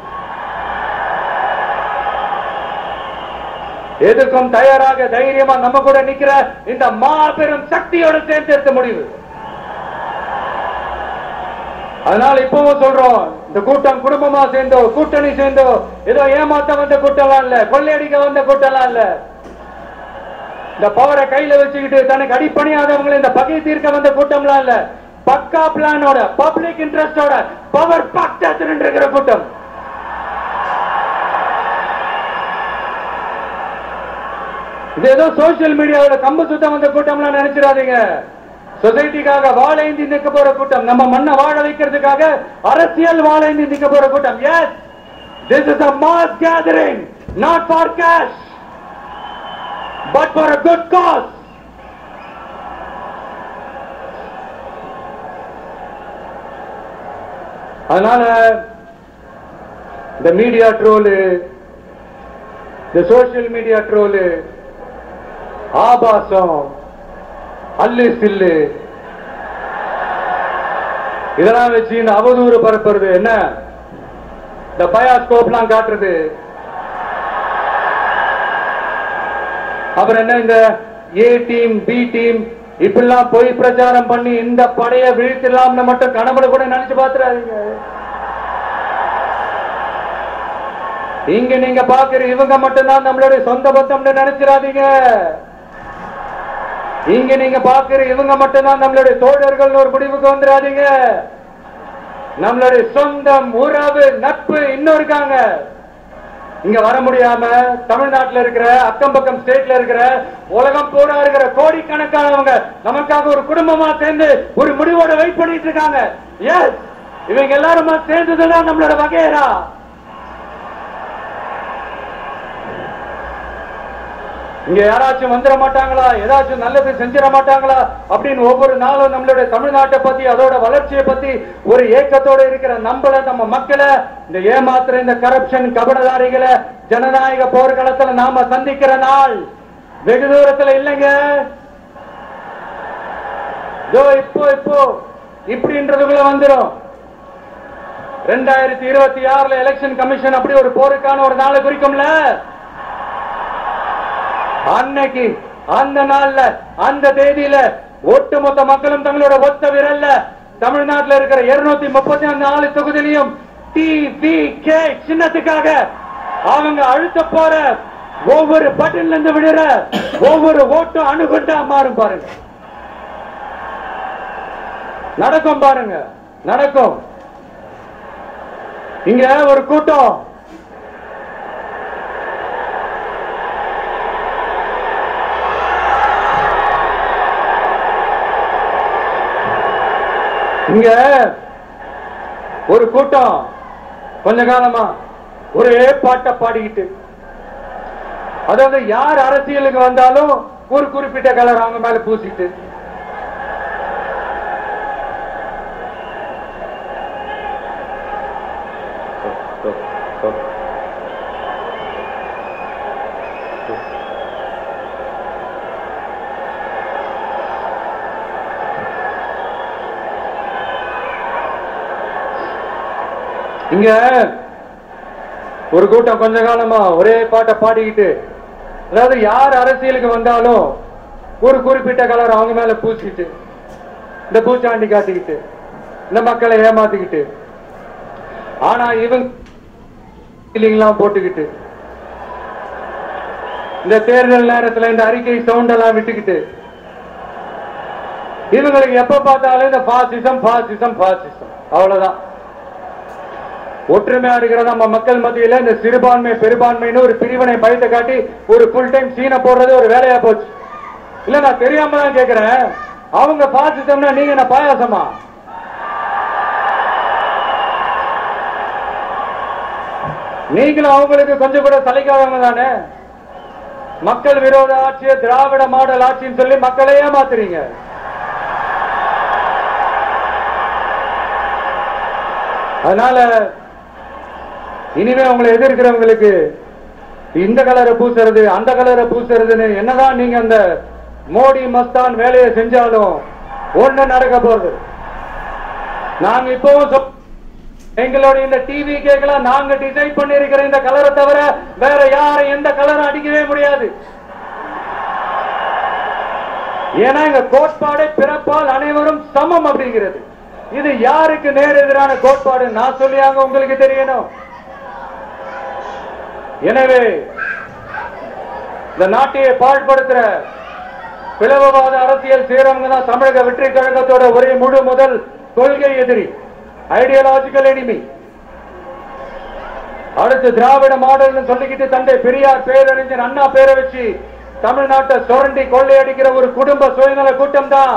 எதுக்கும் தயாராக தைரியமா நம்ம கூட நிக்கிற இந்த மாபெரும் சக்தியோட சேர்ந்து எடுத்த முடிவு அதனால இப்பவும் சொல்றோம் இந்த கூட்டம் குடும்பமா சேர்ந்தோ கூட்டணி சேர்ந்தோ ஏதோ ஏமாத்த வந்த கூட்டம்லாம் இல்ல கொள்ளையடிக்க வந்த கூட்டம்லாம் இல்ல இந்த பவரை கையில வச்சுக்கிட்டு தனக்கு அடிப்பணியாதவங்களை இந்த பகை தீர்க்க வந்த கூட்டம்லாம் இல்ல பக்கா பிளானோட பப்ளிக் இன்ட்ரெஸ்டோட பவர் பக்கத்து இருக்கிற கூட்டம் இது ஏதோ சோசியல் மீடியாவோட கம்பு சுத்தம் வந்த கூட்டம்லாம் நினைச்சிடாதீங்க சொசைட்டிக்காக வாழைந்தி நிற்க போற கூட்டம் நம்ம மண்ணை வாழ வைக்கிறதுக்காக அரசியல் வாழைந்தி நிற்க போற கூட்டம் yes this is a mass gathering not for cash but for a good cause அதனால இந்த மீடியா ட்ரோலு இந்த சோசியல் மீடியா ட்ரோலு ஆபாசம் அல்லு சில்லு இதெல்லாம் வச்சு இந்த அவதூறு பரப்புறது என்ன இந்த பயாஸ்கோப்லாம் காட்டுறது அப்புறம் என்ன இந்த ஏ டீம் பி டீம் இப்படிலாம் போய் பிரச்சாரம் பண்ணி இந்த படைய வீழ்த்திடலாம்னு மட்டும் கனவுல கூட நினைச்சு பாத்துறாதீங்க இங்க நீங்க பாக்குற இவங்க மட்டும்தான் நம்மளுடைய சொந்த பத்தம்னு நினைச்சிடாதீங்க இங்க நீங்க பாக்குற இவங்க மட்டும்தான் நம்மளுடைய தோழர்கள் ஒரு முடிவுக்கு வந்துடாதீங்க நம்மளுடைய சொந்தம் உறவு நட்பு இன்னும் இருக்காங்க இங்க வர முடியாம தமிழ்நாட்டுல இருக்கிற அக்கம் பக்கம் ஸ்டேட்ல இருக்கிற உலகம் பூரா இருக்கிற கோடிக்கணக்கானவங்க நமக்காக ஒரு குடும்பமா சேர்ந்து ஒரு முடிவோட வெயிட் பண்ணிட்டு இருக்காங்க எஸ் இவங்க எல்லாருமா சேர்ந்ததுதான் நம்மளோட வகையரா இங்க யாராச்சும் வந்துட மாட்டாங்களா ஏதாச்சும் நல்லது செஞ்சிட மாட்டாங்களா அப்படின்னு ஒவ்வொரு நாளும் நம்மளுடைய தமிழ்நாட்டை பத்தி அதோட வளர்ச்சியை பத்தி ஒரு ஏக்கத்தோட இருக்கிற நம்மள நம்ம மக்களை இந்த ஏமாத்துற இந்த கரப்ஷன் கபடதாரிகளை ஜனநாயக போர்க்களத்துல நாம சந்திக்கிற நாள் வெகு தூரத்துல இல்லைங்க இதோ இப்போ இப்போ இப்படின்றதுக்குள்ள வந்துடும் ரெண்டாயிரத்தி இருபத்தி ஆறுல எலெக்ஷன் கமிஷன் அப்படி ஒரு போருக்கான ஒரு நாளை குறிக்கும்ல அன்னைக்கு அந்த நாள்ல அந்த தேதியில ஒட்டுமொத்த மக்களும் தங்களோட ஒத்த விரல்ல தமிழ்நாட்டுல இருக்கிற இருநூத்தி முப்பத்தி நாலு தொகுதியிலையும் டி வி கே சின்னத்துக்காக அவங்க அழுத்த போற ஒவ்வொரு பட்டன்ல இருந்து விடுற ஒவ்வொரு ஓட்டும் அணுகுண்டா மாறும் பாருங்க நடக்கும் பாருங்க நடக்கும் இங்க ஒரு கூட்டம் இங்க ஒரு கூட்டம் கொஞ்ச காலமா ஒரே பாட்டை பாடிக்கிட்டு அதாவது யார் அரசியலுக்கு வந்தாலும் ஒரு குறிப்பிட்ட கலர் அவங்க மேல பூசிட்டு இங்க ஒரு கூட்டம் கொஞ்ச காலமா ஒரே பாட்டை பாடிக்கிட்டு அதாவது யார் அரசியலுக்கு வந்தாலும் ஒரு குறிப்பிட்ட கலர் அவங்க மேல பூசிட்டு இந்த பூச்சாண்டி காட்டிக்கிட்டு இந்த மக்களை ஏமாத்திக்கிட்டு ஆனா இவங்க இல்லைங்களாம் போட்டுக்கிட்டு இந்த தேர்தல் நேரத்துல இந்த அறிக்கை சவுண்ட் எல்லாம் விட்டுக்கிட்டு இவங்களுக்கு எப்ப பார்த்தாலும் இந்த பாசிசம் பாசிசம் பாசிசம் அவ்வளவுதான் ஒற்றுமையா இருக்கிற நம்ம மக்கள் மத்தியில இந்த சிறுபான்மை பெரும்பான்மைன்னு ஒரு பிரிவினை பயத்தை காட்டி ஒரு ஃபுல் டைம் சீனை போடுறது ஒரு வேலையா போச்சு இல்ல நான் தெரியாம தான் கேக்குறேன் அவங்க பாசிசம்னா நீங்க என்ன பாயாசமா நீங்களும் அவங்களுக்கு கொஞ்சம் கூட சலிக்காதவங்க தானே மக்கள் விரோத ஆட்சியை திராவிட மாடல் ஆட்சின்னு சொல்லி மக்களை ஏமாத்துறீங்க அதனால இனிமே உங்களை எதிர்க்கிறவங்களுக்கு இந்த கலரை பூசுறது அந்த கலரை பூசுறதுன்னு என்னதான் நீங்க அந்த மோடி மஸ்தான் வேலையை செஞ்சாலும் ஒண்ணு நடக்க போகுது நாங்க இப்பவும் சொல்- எங்களோட இந்த டிவி கேக்கலாம் நாங்க டிசைட் பண்ணி இருக்கிற இந்த கலரை தவிர வேற யாரும் எந்த கலரும் அடிக்கவே முடியாது ஏன்னா எங்க கோட்பாடு பிறப்பால் அனைவரும் சமம் அப்படிங்கிறது இது யாருக்கு நேர் எதிரான கோட்பாடு நான் சொல்லியாங்க உங்களுக்கு தெரியணும் எனவே இந்த நாட்டையை பாழ்படுத்துற பிளவுவாத அரசியல் செய்யறவங்க தான் தமிழக வெற்றி கழகத்தோட ஒரே முழு முதல் கொள்கை எதிரி ஐடியாலஜிக்கல் எனிமி அடுத்து திராவிட மாடல்னு சொல்லிக்கிட்டு தந்தை பெரியார் பேரறிஞர் அண்ணா பேரை வச்சு தமிழ்நாட்டை சுரண்டி கொள்ளையடிக்கிற ஒரு குடும்ப சுயநல கூட்டம் தான்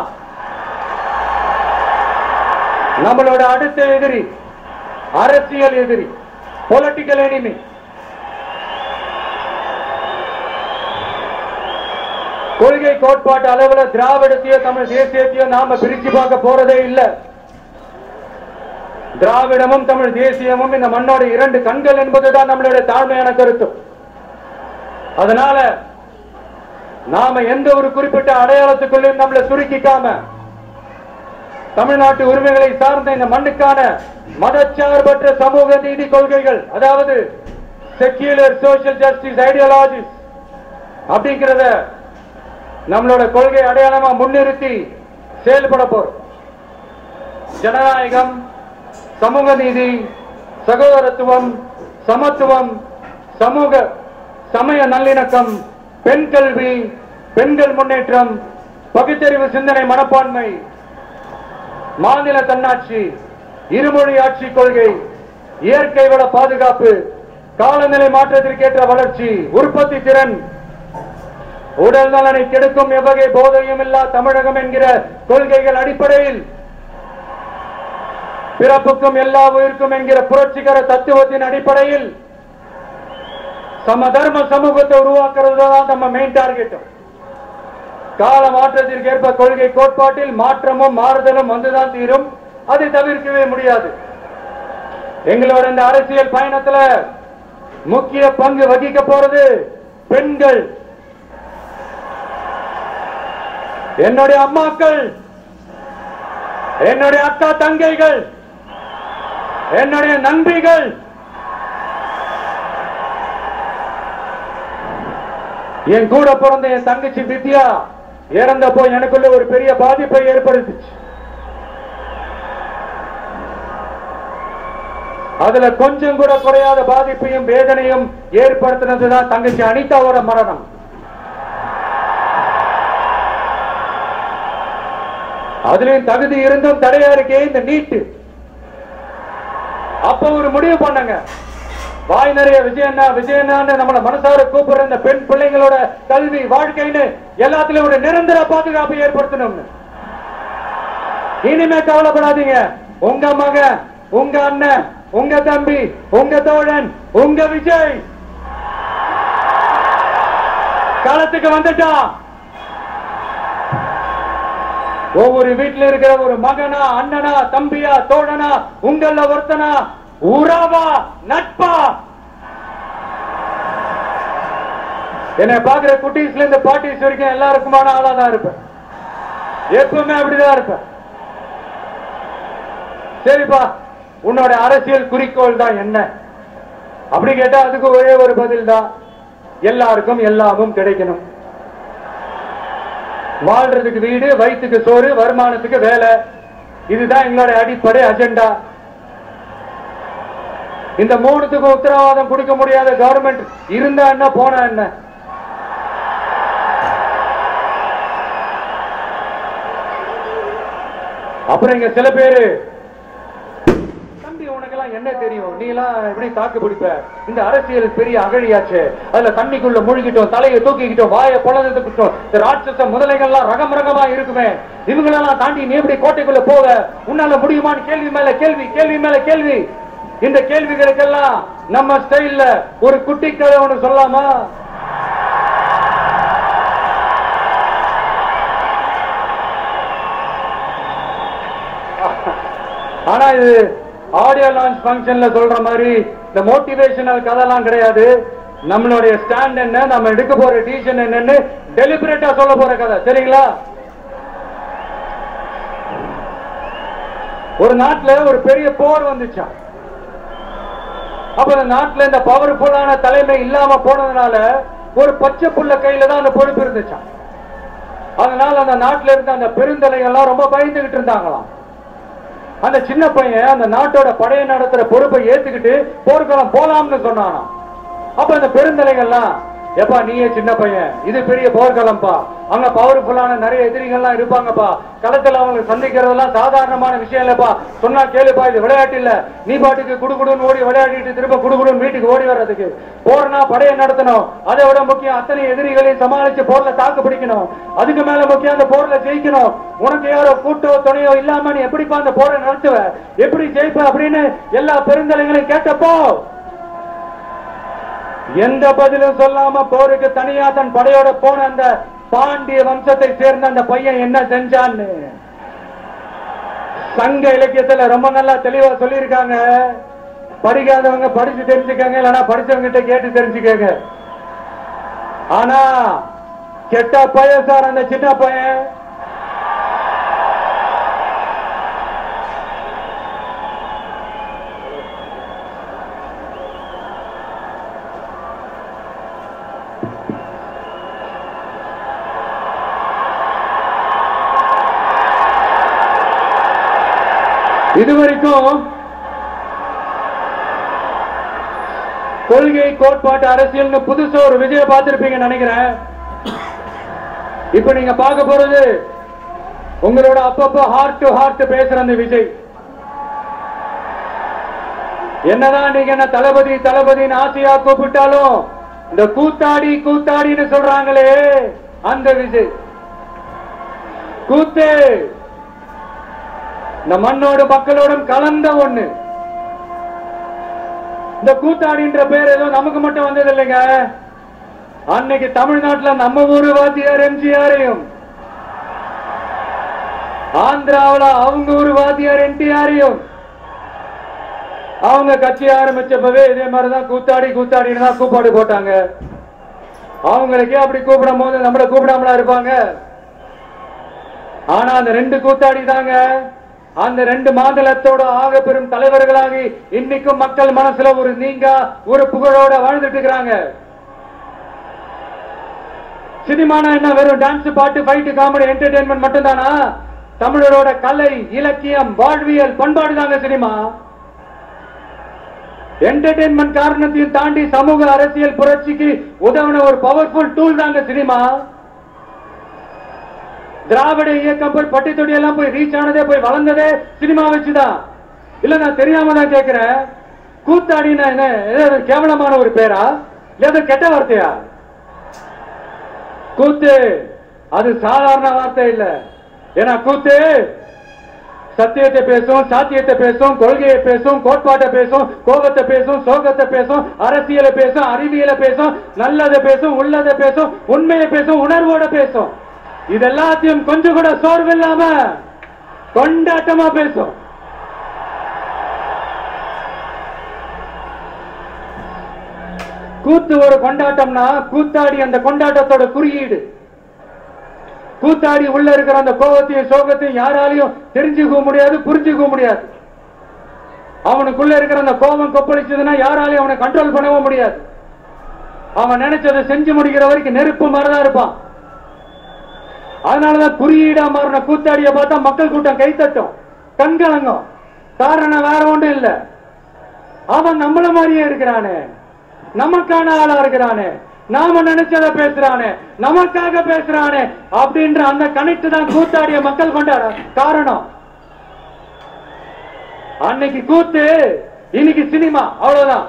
நம்மளோட அடுத்த எதிரி அரசியல் எதிரி பொலிட்டிக்கல் எனிமி கொள்கை கோட்பாட்டு அளவுல திராவிடத்தையோ தமிழ் தேசியத்தையோ நாம பிரிச்சு பார்க்க போறதே இல்ல திராவிடமும் தமிழ் தேசியமும் இந்த மண்ணோட இரண்டு கண்கள் என்பதுதான் நம்மளுடைய தாழ்மையான கருத்து அதனால நாம எந்த ஒரு குறிப்பிட்ட அடையாளத்துக்குள்ளேயும் நம்மளை சுருக்கிக்காம தமிழ்நாட்டு உரிமைகளை சார்ந்த இந்த மண்ணுக்கான மதச்சார்பற்ற சமூக நீதி கொள்கைகள் அதாவது செக்யூலர் சோஷியல் ஜஸ்டிஸ் ஐடியாலஜிஸ் அப்படிங்கிறத நம்மளோட கொள்கை அடையாளமா முன்னிறுத்தி செயல்பட போறோம் ஜனநாயகம் சமூக நீதி சகோதரத்துவம் சமத்துவம் சமூக சமய நல்லிணக்கம் பெண் கல்வி பெண்கள் முன்னேற்றம் பகுத்தறிவு சிந்தனை மனப்பான்மை மாநில தன்னாட்சி இருமொழி ஆட்சி கொள்கை இயற்கை வள பாதுகாப்பு காலநிலை மாற்றத்திற்கேற்ற வளர்ச்சி உற்பத்தி திறன் உடல் நலனை கெடுக்கும் எவ்வகை போதையும் இல்லா தமிழகம் என்கிற கொள்கைகள் அடிப்படையில் பிறப்புக்கும் எல்லா உயிருக்கும் என்கிற புரட்சிகர தத்துவத்தின் அடிப்படையில் சமதர்ம சமூகத்தை உருவாக்குறது தான் நம்ம மெயின் டார்கெட் கால மாற்றத்திற்கு ஏற்ப கொள்கை கோட்பாட்டில் மாற்றமும் மாறுதலும் வந்துதான் தீரும் அதை தவிர்க்கவே முடியாது எங்களோட இந்த அரசியல் பயணத்துல முக்கிய பங்கு வகிக்க போறது பெண்கள் என்னுடைய அம்மாக்கள் என்னுடைய அக்கா தங்கைகள் என்னுடைய நண்பிகள் என் கூட பிறந்த என் தங்கச்சி வித்யா இறந்தப்போ எனக்குள்ள ஒரு பெரிய பாதிப்பை ஏற்படுத்துச்சு அதுல கொஞ்சம் கூட குறையாத பாதிப்பையும் வேதனையும் ஏற்படுத்தினதுதான் தங்கச்சி அனிதாவோட மரணம் அதுலயும் தகுதி இருந்தும் தடையா இருக்கே இந்த நீட்டு அப்ப ஒரு முடிவு பண்ணங்க வாய் நிறைய விஜயண்ணா விஜயண்ணான்னு நம்மள மனசார கூப்பிடுற இந்த பெண் பிள்ளைங்களோட கல்வி வாழ்க்கைன்னு எல்லாத்துலயும் ஒரு நிரந்தர பாதுகாப்பை ஏற்படுத்தணும்னு இனிமே கவலைப்படாதீங்க உங்க மகன் உங்க அண்ணன் உங்க தம்பி உங்க தோழன் உங்க விஜய் களத்துக்கு வந்துட்டான் ஒவ்வொரு வீட்டுல இருக்கிற ஒரு மகனா அண்ணனா தம்பியா தோழனா உங்கள ஒருத்தனா உறவா நட்பா என்னை பாக்குற குட்டீஸ்ல இருந்து பாட்டிஸ் வரைக்கும் எல்லாருக்குமான ஆளா தான் இருப்பேன் எப்பவுமே அப்படிதான் இருப்பேன் சரிப்பா உன்னோட அரசியல் குறிக்கோள் தான் என்ன அப்படி கேட்டா அதுக்கு ஒரே ஒரு பதில் தான் எல்லாருக்கும் எல்லாமும் கிடைக்கணும் வாழ்றதுக்கு வீடு வயிற்றுக்கு சோறு வருமானத்துக்கு வேலை இதுதான் எங்களோட அடிப்படை அஜெண்டா இந்த மூணுத்துக்கு உத்தரவாதம் கொடுக்க முடியாத கவர்மெண்ட் இருந்தா என்ன போனா என்ன அப்புறம் இங்க சில பேரு தம்பி உனக்கெல்லாம் என்ன தெரியும் நீ எல்லாம் எப்படி தாக்கு பிடிப்ப இந்த அரசியல் பெரிய அகழியாச்சு அதுல தண்ணிக்குள்ள முழுகிட்டோம் தலையை தூக்கிக்கிட்டோம் வாயை பொழந்துக்கிட்டோம் இந்த ராட்சச முதலைகள்லாம் ரகம் ரகமா இருக்குமே இவங்களெல்லாம் தாண்டி நீ எப்படி கோட்டைக்குள்ள போவ உன்னால முடியுமான்னு கேள்வி மேல கேள்வி கேள்வி மேல கேள்வி இந்த கேள்விகளுக்கெல்லாம் நம்ம ஸ்டைல்ல ஒரு குட்டி கதை ஒண்ணு சொல்லாமா ஆனா இது ஆடியோ லான்ச் ஃபங்க்ஷன்ல சொல்ற மாதிரி இந்த மோட்டிவேஷனல் கதைலாம் கிடையாது நம்மளுடைய ஸ்டாண்ட் என்ன நம்ம எடுக்க போற டிசிஷன் என்னன்னு டெலிபரேட்டா சொல்ல போற கதை சரிங்களா ஒரு நாட்டுல ஒரு பெரிய போர் வந்துச்சாம் அப்ப அந்த நாட்டுல இந்த பவர்ஃபுல்லான தலைமை இல்லாம போனதுனால ஒரு பச்சை புள்ள கையில தான் அந்த பொறுப்பு இருந்துச்சாம் அதனால அந்த நாட்டுல இருந்த அந்த பெருந்தலைகள்லாம் ரொம்ப பயந்துகிட்டு இருந்தாங்களாம் அந்த சின்ன பையன் அந்த நாட்டோட படையை நடத்துற பொறுப்பை ஏத்துக்கிட்டு போர்க்களம் போலாம்னு சொன்னானாம் அப்ப அந்த பெருந்தலைகள்லாம் எப்பா நீயே சின்ன பையன் இது பெரிய போர்க்களம்ப்பா அங்க பவர்ஃபுல்லான நிறைய எதிரிகள்லாம் இருப்பாங்கப்பா களத்துல அவங்க சந்திக்கிறதெல்லாம் சாதாரணமான விஷயம் இல்லப்பா சொன்னா கேளுப்பா இது விளையாட்டு இல்ல நீ பாட்டுக்கு குடுகுடுன்னு ஓடி விளையாடிட்டு திரும்ப குடுகுடுன்னு வீட்டுக்கு ஓடி வர்றதுக்கு போர்னா படையை நடத்தணும் அதை விட முக்கியம் அத்தனை எதிரிகளையும் சமாளிச்சு போர்ல தாக்கு பிடிக்கணும் அதுக்கு மேல முக்கியம் அந்த போர்ல ஜெயிக்கணும் உனக்கு யாரோ கூட்டோ துணையோ இல்லாம நீ எப்படிப்பா அந்த போரை நடத்துவ எப்படி ஜெயிப்ப அப்படின்னு எல்லா பெருந்தலைகளையும் கேட்டப்போ எந்த பதிலும் சொல்லாம போருக்கு தனியா தன் படையோட போன அந்த பாண்டிய வம்சத்தை சேர்ந்த அந்த பையன் என்ன செஞ்சான்னு சங்க இலக்கியத்துல ரொம்ப நல்லா தெளிவா சொல்லியிருக்காங்க படிக்காதவங்க படிச்சு தெரிஞ்சுக்கங்க இல்லைன்னா படிச்சவங்க கிட்ட கேட்டு தெரிஞ்சுக்கங்க ஆனா கெட்ட பையன் சார் அந்த சின்ன பையன் இதுவரைக்கும் கொள்கை கோட்பாட்டு அரசியல்னு புதுசா ஒரு விஜய பார்த்திருப்பீங்கன்னு நினைக்கிறேன் இப்ப நீங்க பார்க்க போறது உங்களோட அப்பப்போ ஹார்ட் டு ஹார்ட் பேசுற அந்த விஜய் என்னதான் நீங்க என்ன தளபதி தளபதின்னு ஆசையா கூப்பிட்டாலும் இந்த கூத்தாடி கூத்தாடின்னு சொல்றாங்களே அந்த விஜய் கூத்து இந்த மண்ணோடு மக்களோடும் கலந்த ஒண்ணு இந்த கூத்தாடின்ற பேர் ஏதோ நமக்கு மட்டும் வந்தது இல்லைங்க அன்னைக்கு தமிழ்நாட்டுல நம்ம ஊரு வாத்தியார் எம்ஜிஆரையும் ஆந்திராவுல அவங்க ஊரு வாத்தியார் என்டிஆரையும் அவங்க கட்சி ஆரம்பிச்சப்பவே இதே மாதிரிதான் கூத்தாடி கூத்தாடின்னு தான் கூப்பாடு போட்டாங்க அவங்களுக்கே அப்படி கூப்பிடும் போது நம்மள கூப்பிடாமலா இருப்பாங்க ஆனா அந்த ரெண்டு கூத்தாடி தாங்க அந்த ரெண்டு மாநிலத்தோட ஆக பெரும் தலைவர்களாகி இன்னைக்கும் மக்கள் மனசுல ஒரு நீங்க ஒரு புகழோட வாழ்ந்துட்டு இருக்கிறாங்க சினிமானா என்ன வெறும் டான்ஸ் பாட்டு ஃபைட் காமெடி என்டர்டைன்மெண்ட் மட்டும்தானா தமிழரோட கலை இலக்கியம் வாழ்வியல் பண்பாடு தாங்க சினிமா என்டர்டைன்மெண்ட் காரணத்தையும் தாண்டி சமூக அரசியல் புரட்சிக்கு உதவின ஒரு பவர்ஃபுல் டூல் தாங்க சினிமா திராவிட இயக்கம் போய் பட்டி தொட்டி எல்லாம் போய் ரீச் ஆனதே போய் வளர்ந்ததே சினிமா வச்சுதான் இல்ல நான் தெரியாம தான் கேக்குறேன் கூத்தாடினா என்ன ஏதாவது கேவலமான ஒரு பேரா இல்ல அது கெட்ட வார்த்தையா கூத்து அது சாதாரண வார்த்தை இல்ல ஏன்னா கூத்து சத்தியத்தை பேசும் சாத்தியத்தை பேசும் கொள்கையை பேசும் கோட்பாட்டை பேசும் கோபத்தை பேசும் சோகத்தை பேசும் அரசியலை பேசும் அறிவியலை பேசும் நல்லதை பேசும் உள்ளதை பேசும் உண்மையை பேசும் உணர்வோட பேசும் இது எல்லாத்தையும் கொஞ்சம் கூட சோர்வு இல்லாம கொண்டாட்டமா பேசும் கூத்து ஒரு கொண்டாட்டம்னா கூத்தாடி அந்த கொண்டாட்டத்தோட குறியீடு கூத்தாடி உள்ள இருக்கிற அந்த கோபத்தையும் சோகத்தையும் யாராலையும் தெரிஞ்சுக்க முடியாது புரிஞ்சுக்க முடியாது அவனுக்குள்ள இருக்கிற அந்த கோபம் கொப்பளிச்சதுன்னா யாராலையும் அவனை கண்ட்ரோல் பண்ணவும் முடியாது அவன் நினைச்சதை செஞ்சு முடிக்கிற வரைக்கும் நெருப்பு மாதிரிதான் இருப்பான் அதனாலதான் குறியீடா மாறின கூத்தாடிய பார்த்தா மக்கள் கூட்டம் கைத்தட்டும் கண்கலங்கும் காரணம் வேற ஒன்றும் இல்ல அவன் நம்மள மாதிரியே இருக்கிறானே நமக்கான ஆளா இருக்கிறானே நாம நினைச்சத பேசுறானே நமக்காக பேசுறானே அப்படின்ற அந்த கனெக்ட் தான் கூத்தாடிய மக்கள் கொண்டாட காரணம் அன்னைக்கு கூத்து இன்னைக்கு சினிமா அவ்வளவுதான்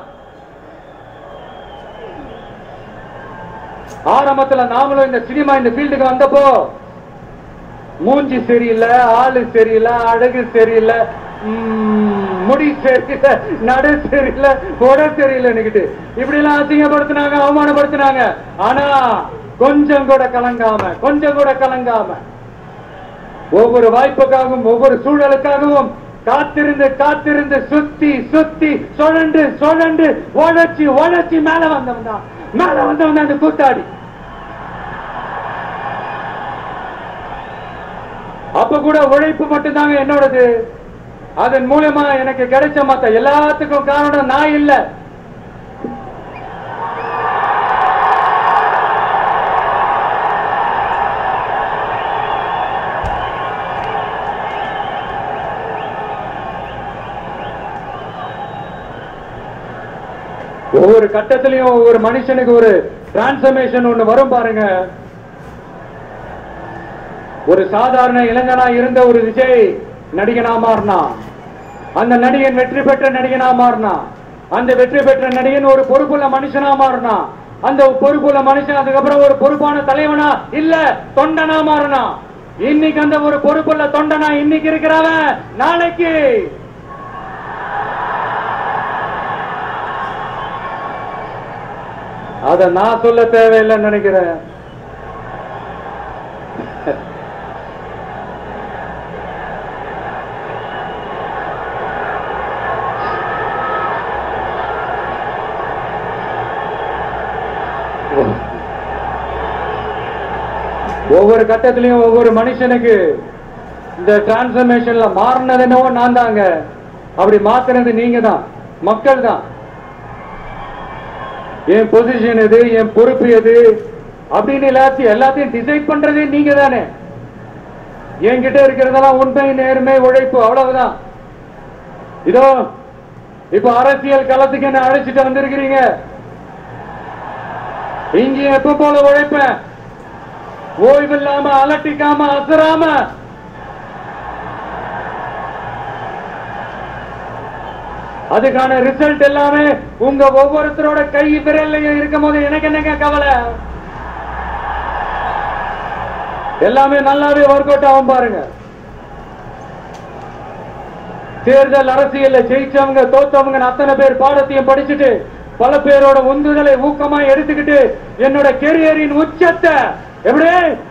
ஆரம்பத்துல நாமளும் இந்த சினிமா இந்த ஃபீல்டுக்கு வந்தப்போ மூஞ்சி சரியில்லை ஆளு சரியில்லை அழகு சரியில்லை ம், முடி சரியில்லை நடு சரியில்லை உடல் சரியில்லைன்னுக்கிட்டு இப்படி எல்லாம் அசிங்கப்படுத்தினாங்க அவமானப்படுத்தினாங்க ஆனா கொஞ்சம் கூட கலங்காம கொஞ்சம் கூட கலங்காம ஒவ்வொரு வாய்ப்புக்காகவும் ஒவ்வொரு சூழலுக்காகவும் காத்திருந்து காத்திருந்து சுத்தி சுத்தி சுழண்டு சுழண்டு உழைச்சி உழைச்சி மேல வந்தவன் தான் மேல வந்தவன் தான் அந்த கூத்தாடி அப்ப கூட உழைப்பு மட்டும்தாங்க என்னோடது அதன் மூலமா எனக்கு கிடைச்ச மத்த எல்லாத்துக்கும் காரணம் நான் இல்ல ஒவ்வொரு கட்டத்திலையும் ஒவ்வொரு மனுஷனுக்கு ஒரு டிரான்ஸ்பர்மேஷன் ஒண்ணு வரும் பாருங்க ஒரு சாதாரண இளைஞனா இருந்த ஒரு விஜய் நடிகனா மாறினான் அந்த நடிகன் வெற்றி பெற்ற நடிகனா மாறினான் அந்த வெற்றி பெற்ற நடிகன் ஒரு பொறுப்புள்ள மனுஷனா மாறினான் அந்த பொறுப்புள்ள மனுஷன் அதுக்கப்புறம் ஒரு பொறுப்பான தலைவனா இல்ல தொண்டனா மாறினான் இன்னைக்கு அந்த ஒரு பொறுப்புள்ள தொண்டனா இன்னைக்கு இருக்கிறவன் நாளைக்கு அத நான் சொல்ல தேவையில்லைன்னு நினைக்கிறேன் ஒவ்வொரு கட்டத்திலையும் ஒவ்வொரு மனுஷனுக்கு இந்த டிரான்ஸ்பர்மேஷன்ல மாறினது என்னவோ நான் தாங்க அப்படி மாத்தினது நீங்க தான் மக்கள் தான் என் பொசிஷன் எது என் பொறுப்பு எது அப்படின்னு எல்லாத்தையும் எல்லாத்தையும் டிசைட் பண்றதே நீங்க தானே என்கிட்ட இருக்கிறதெல்லாம் உண்மை நேர்மை உழைப்பு அவ்வளவுதான் இதோ இப்ப அரசியல் களத்துக்கு என்ன அழைச்சிட்டு வந்திருக்கிறீங்க இங்க எப்ப போல உழைப்பேன் ஓய்வில்லாம அலட்டிக்காம அசராம அதுக்கான ரிசல்ட் எல்லாமே உங்க ஒவ்வொருத்தரோட கை விரல்லையும் இருக்கும் போது எனக்கு என்னங்க கவலை எல்லாமே நல்லாவே ஒர்க் அவுட் ஆகும் பாருங்க தேர்தல் அரசியல்ல ஜெயிச்சவங்க தோத்தவங்க அத்தனை பேர் பாடத்தையும் படிச்சுட்டு பல பேரோட உந்துதலை ஊக்கமா எடுத்துக்கிட்டு என்னோட கெரியரின் உச்சத்தை எப்படி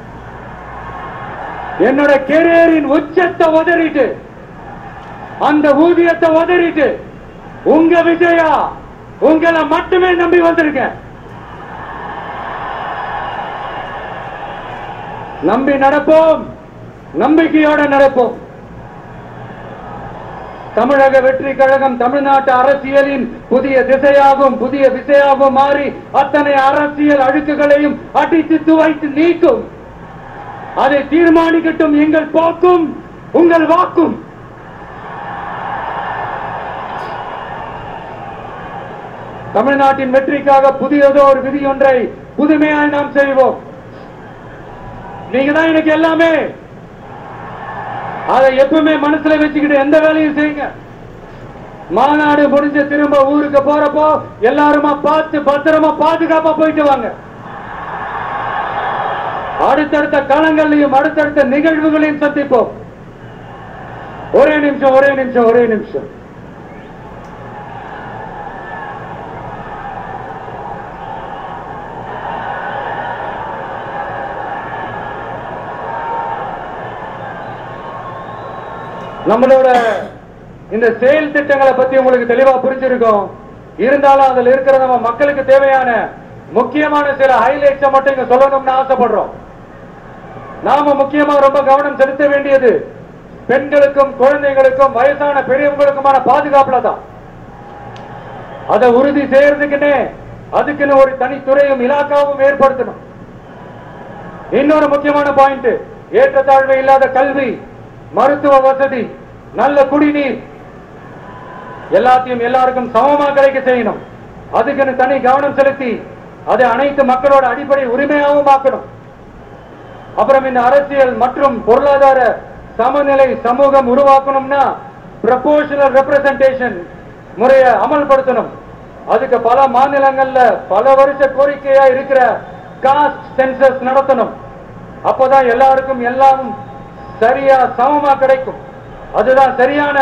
என்னோட கெரியரின் உச்சத்தை உதறிட்டு அந்த ஊதியத்தை உதறிட்டு உங்க விஜயா உங்களை மட்டுமே நம்பி வந்திருக்கேன் நம்பி நடப்போம் நம்பிக்கையோட நடப்போம் தமிழக வெற்றி கழகம் தமிழ்நாட்டு அரசியலின் புதிய திசையாகும் புதிய விசையாகும் மாறி அத்தனை அரசியல் அழுக்குகளையும் அடித்து துவைத்து நீக்கும் அதை தீர்மானிக்கட்டும் எங்கள் போக்கும் உங்கள் வாக்கும் தமிழ்நாட்டின் வெற்றிக்காக புதியதோ ஒரு விதி ஒன்றை புதுமையாய் நாம் செய்வோம் நீங்க தான் எனக்கு எல்லாமே அதை எப்பவுமே மனசுல வச்சுக்கிட்டு எந்த வேலையும் செய்யுங்க மாநாடு முடிஞ்சு திரும்ப ஊருக்கு போறப்போ எல்லாருமா பார்த்து பத்திரமா பாதுகாப்பா போயிட்டு வாங்க அடுத்தடுத்த களங்களையும் அடுத்தடுத்த நிகழ்வுகளையும் சந்திப்போம் ஒரே நிமிஷம் ஒரே நிமிஷம் ஒரே நிமிஷம் நம்மளோட இந்த செயல் திட்டங்களை பத்தி உங்களுக்கு தெளிவா புரிஞ்சிருக்கும் இருந்தாலும் அதுல இருக்கிற நம்ம மக்களுக்கு தேவையான முக்கியமான சில ஹைலைட்ஸை மட்டும் இங்க சொல்லணும்னு ஆசைப்படுறோம் நாம முக்கியமா ரொம்ப கவனம் செலுத்த வேண்டியது பெண்களுக்கும் குழந்தைகளுக்கும் வயசான பெரியவங்களுக்குமான பாதுகாப்புல தான் அதை உறுதி செய்யறதுக்குன்னே அதுக்குன்னு ஒரு தனித்துறையும் இலாக்காவும் ஏற்படுத்தணும் இன்னொரு முக்கியமான பாயிண்ட் ஏற்றத்தாழ்வு இல்லாத கல்வி மருத்துவ வசதி நல்ல குடிநீர் எல்லாத்தையும் எல்லாருக்கும் சமமா கிடைக்க செய்யணும் அதுக்குன்னு தனி கவனம் செலுத்தி அதை அனைத்து மக்களோட அடிப்படை உரிமையாகவும் ஆக்கணும் அப்புறம் இந்த அரசியல் மற்றும் பொருளாதார சமநிலை சமூகம் உருவாக்கணும்னா ப்ரப்போர்ஷனல் ரெப்ரசன்டேஷன் முறையை அமல்படுத்தணும் அதுக்கு பல மாநிலங்கள்ல பல வருஷ கோரிக்கையா இருக்கிற காஸ்ட் சென்சஸ் நடத்தணும் அப்பதான் எல்லாருக்கும் எல்லாம் சரியா சமமா கிடைக்கும் அதுதான் சரியான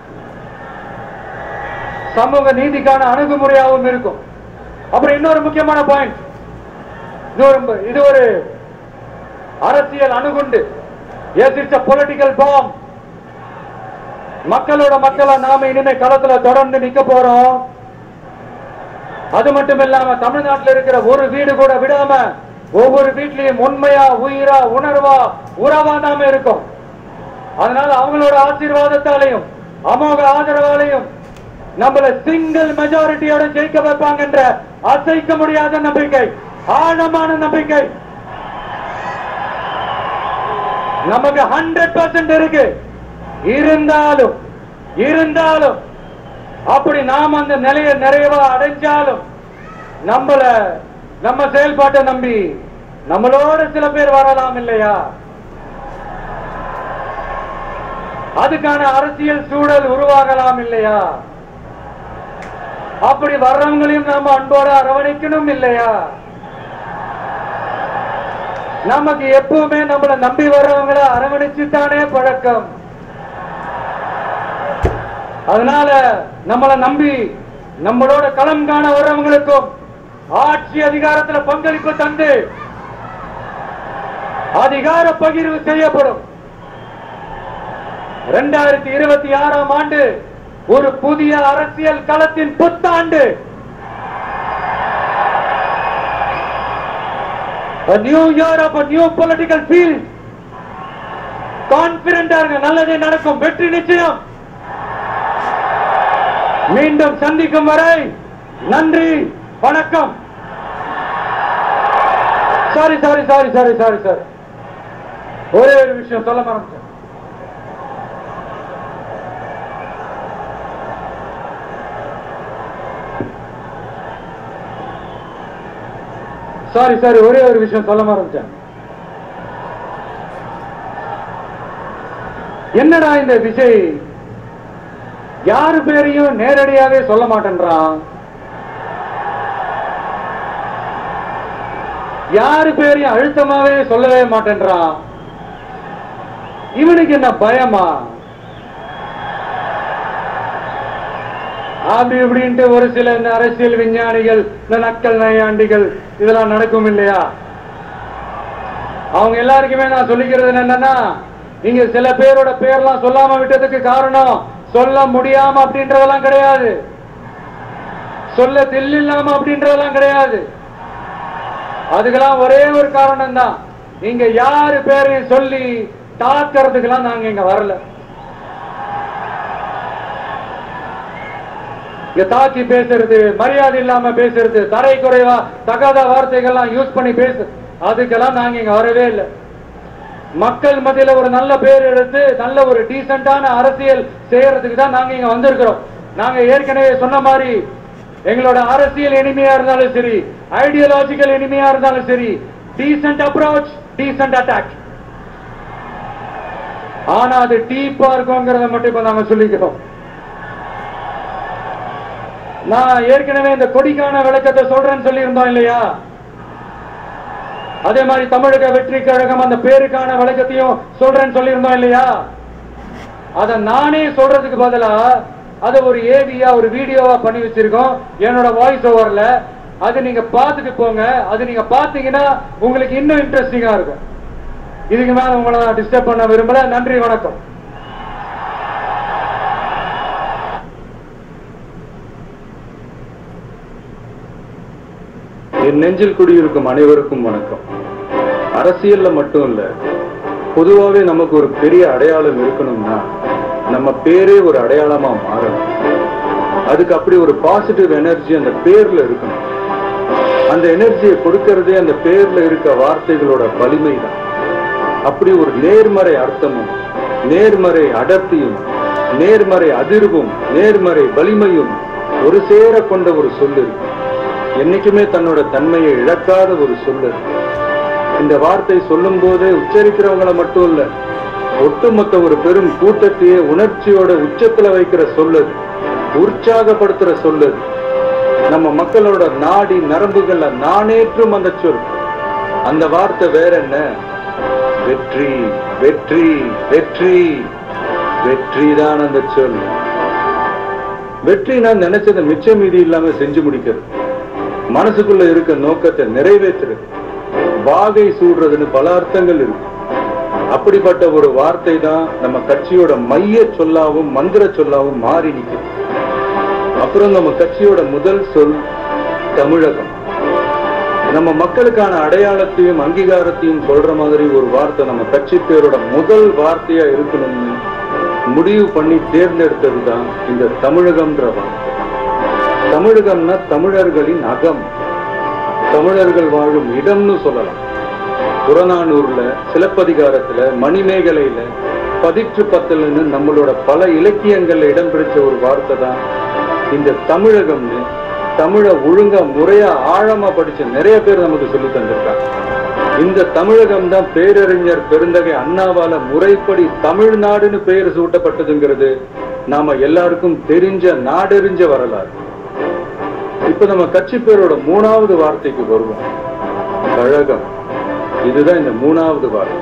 சமூக நீதிக்கான அணுகுமுறையாகவும் இருக்கும் அப்புறம் இன்னொரு முக்கியமான பாயிண்ட் இது ஒரு இது ஒரு அரசியல் அணுகுண்டு எஸ் இட்ஸ் பொலிட்டிக்கல் பாம் மக்களோட மக்களா நாம இனிமே களத்துல தொடர்ந்து நிக்க போறோம் அது மட்டும் இல்லாம தமிழ்நாட்டில் இருக்கிற ஒரு வீடு கூட விடாம ஒவ்வொரு வீட்லயும் உண்மையா உயிரா உணர்வா உறவா நாம இருக்கும் அதனால அவங்களோட ஆசீர்வாதத்தாலையும் அமோக ஆதரவாலையும் நம்மள சிங்கிள் மெஜாரிட்டியோட ஜெயிக்க வைப்பாங்கன்ற அசைக்க முடியாத நம்பிக்கை ஆழமான நம்பிக்கை நமக்கு ஹண்ட்ரட் பர்சன்ட் இருக்கு இருந்தாலும் இருந்தாலும் அப்படி நாம் அந்த நிலையை நிறைவா அடைஞ்சாலும் நம்மள நம்ம செயல்பாட்டை நம்பி நம்மளோட சில பேர் வரலாம் இல்லையா அதுக்கான அரசியல் சூழல் உருவாகலாம் இல்லையா அப்படி வர்றவங்களையும் நாம அன்போட அரவணைக்கணும் இல்லையா நமக்கு எப்பவுமே நம்மள நம்பி வர்றவங்கள அரவணைச்சுத்தானே பழக்கம் அதனால நம்மள நம்பி நம்மளோட களம் காண வர்றவங்களுக்கும் ஆட்சி அதிகாரத்துல பங்களிப்பு தந்து அதிகார பகிர்வு செய்யப்படும் இரண்டாயிரத்தி இருபத்தி ஆறாம் ஆண்டு ஒரு புதிய அரசியல் களத்தின் புத்தாண்டு A new year of a new political field. கான்பிடண்டா இருங்க நல்லதே நடக்கும் வெற்றி நிச்சயம் மீண்டும் சந்திக்கும் வரை நன்றி வணக்கம் sorry sorry sorry sorry sorry sorry ஒரே ஒரு விஷயம் சொல்ல மறந்துட்டேன் சாரி சாரி ஒரே ஒரு விஷயம் சொல்ல மறந்துட்டேன் என்னடா இந்த விஜய் யாரு பேரையும் நேரடியாவே சொல்ல மாட்டேன்றான் யாரு பேரையும் அழுத்தமாவே சொல்லவே மாட்டேன்றான் இவனுக்கு என்ன பயமா அப்படி இப்படின்ட்டு ஒரு சில இந்த அரசியல் விஞ்ஞானிகள் இந்த நக்கல் நையாண்டிகள் இதெல்லாம் நடக்கும் இல்லையா அவங்க எல்லாருக்குமே நான் சொல்லிக்கிறது என்னன்னா நீங்க சில பேரோட பேர்லாம் சொல்லாம விட்டதுக்கு காரணம் சொல்ல முடியாம அப்படின்றதெல்லாம் கிடையாது சொல்ல தெல்லில்லாம அப்படின்றதெல்லாம் கிடையாது அதுக்கெல்லாம் ஒரே ஒரு காரணம் தான் நீங்க யாரு பேரையும் சொல்லி தாக்கிறதுக்கெல்லாம் நாங்க இங்க வரல இங்க தாக்கி பேசுறது மரியாதை இல்லாம பேசுறது தரை குறைவா தகாத வார்த்தைகள்லாம் யூஸ் பண்ணி பேசு அதுக்கெல்லாம் நாங்க இங்க வரவே இல்லை மக்கள் மத்தியில ஒரு நல்ல பேர் எடுத்து நல்ல ஒரு டீசென்டான அரசியல் செய்யறதுக்கு தான் நாங்க இங்க வந்திருக்கிறோம் நாங்க ஏற்கனவே சொன்ன மாதிரி எங்களோட அரசியல் இனிமையா இருந்தாலும் சரி ஐடியாலஜிக்கல் இனிமையா இருந்தாலும் சரி டீசென்ட் அப்ரோச் டீசென்ட் அட்டாக் ஆனா அது டீப்பா இருக்குங்கிறத மட்டும் இப்ப நாங்க சொல்லிக்கிறோம் நான் ஏற்கனவே இந்த கொடிக்கான விளக்கத்தை சொல்றேன்னு சொல்லியிருந்தோம் இல்லையா அதே மாதிரி தமிழக வெற்றி கழகம் அந்த பேருக்கான விளக்கத்தையும் சொல்றேன்னு சொல்லியிருந்தோம் இல்லையா அத நானே சொல்றதுக்கு பதிலா அதை ஒரு ஏவியா ஒரு வீடியோவா பண்ணி வச்சிருக்கோம் என்னோட வாய்ஸ் ஓவர்ல அது நீங்க பார்த்துட்டு போங்க அது நீங்க பாத்தீங்கன்னா உங்களுக்கு இன்னும் இன்ட்ரெஸ்டிங்கா இருக்கும் இதுக்கு மேல உங்களை நான் டிஸ்டர்ப் பண்ண விரும்பல நன்றி வணக்கம் என் நெஞ்சில் குடியிருக்கும் அனைவருக்கும் வணக்கம் அரசியல்ல மட்டும் இல்ல பொதுவாவே நமக்கு ஒரு பெரிய அடையாளம் இருக்கணும்னா நம்ம பேரே ஒரு அடையாளமா மாறணும் அதுக்கு அப்படி ஒரு பாசிட்டிவ் எனர்ஜி அந்த பேர்ல இருக்கணும் அந்த எனர்ஜியை கொடுக்கறதே அந்த பேர்ல இருக்க வார்த்தைகளோட வலிமை தான் அப்படி ஒரு நேர்மறை அர்த்தமும் நேர்மறை அடர்த்தியும் நேர்மறை அதிர்வும் நேர்மறை வலிமையும் ஒரு சேர கொண்ட ஒரு சொல்லு இருக்கு என்னைக்குமே தன்னோட தன்மையை இழக்காத ஒரு சொல்லு இந்த வார்த்தை சொல்லும் போதே உச்சரிக்கிறவங்கள மட்டும் இல்ல ஒட்டுமொத்த ஒரு பெரும் கூட்டத்தையே உணர்ச்சியோட உச்சத்துல வைக்கிற சொல்லு உற்சாகப்படுத்துற சொல்லு நம்ம மக்களோட நாடி நரம்புகள்ல நானேற்றும் அந்த சொல் அந்த வார்த்தை வேற என்ன வெற்றி வெற்றி வெற்றி வெற்றி தான் அந்த சொல் வெற்றி நான் நினைச்சதை மிச்சம் மீதி இல்லாம செஞ்சு முடிக்கிறது மனசுக்குள்ள இருக்க நோக்கத்தை நிறைவேற்றுறது வாகை சூடுறதுன்னு பல அர்த்தங்கள் இருக்கு அப்படிப்பட்ட ஒரு வார்த்தை தான் நம்ம கட்சியோட மைய சொல்லாவும் மந்திர சொல்லாவும் மாறி நிக்குது அப்புறம் நம்ம கட்சியோட முதல் சொல் தமிழகம் நம்ம மக்களுக்கான அடையாளத்தையும் அங்கீகாரத்தையும் சொல்ற மாதிரி ஒரு வார்த்தை நம்ம கட்சி பேரோட முதல் வார்த்தையா இருக்கணும்னு முடிவு பண்ணி தேர்ந்தெடுத்தது தான் இந்த தமிழகம்ன்ற வார்த்தை தமிழகம்னா தமிழர்களின் அகம் தமிழர்கள் வாழும் இடம்னு சொல்லலாம் புறநானூர்ல சிலப்பதிகாரத்துல மணிமேகலையில பதிற்று பத்தல்னு நம்மளோட பல இலக்கியங்கள்ல இடம் பிடிச்ச ஒரு வார்த்தை தான் இந்த தமிழகம்னு தமிழை ஒழுங்கா முறையா ஆழமா படிச்ச நிறைய பேர் நமக்கு சொல்லி தந்திருக்காங்க இந்த தமிழகம் தான் பேரறிஞர் பெருந்தகை அண்ணாவால முறைப்படி தமிழ்நாடுன்னு பெயர் சூட்டப்பட்டதுங்கிறது நாம எல்லாருக்கும் தெரிஞ்ச நாடறிஞ்ச வரலாறு இப்ப நம்ம கட்சி பேரோட மூணாவது வார்த்தைக்கு வருவோம் கழகம் இதுதான் இந்த மூணாவது வார்த்தை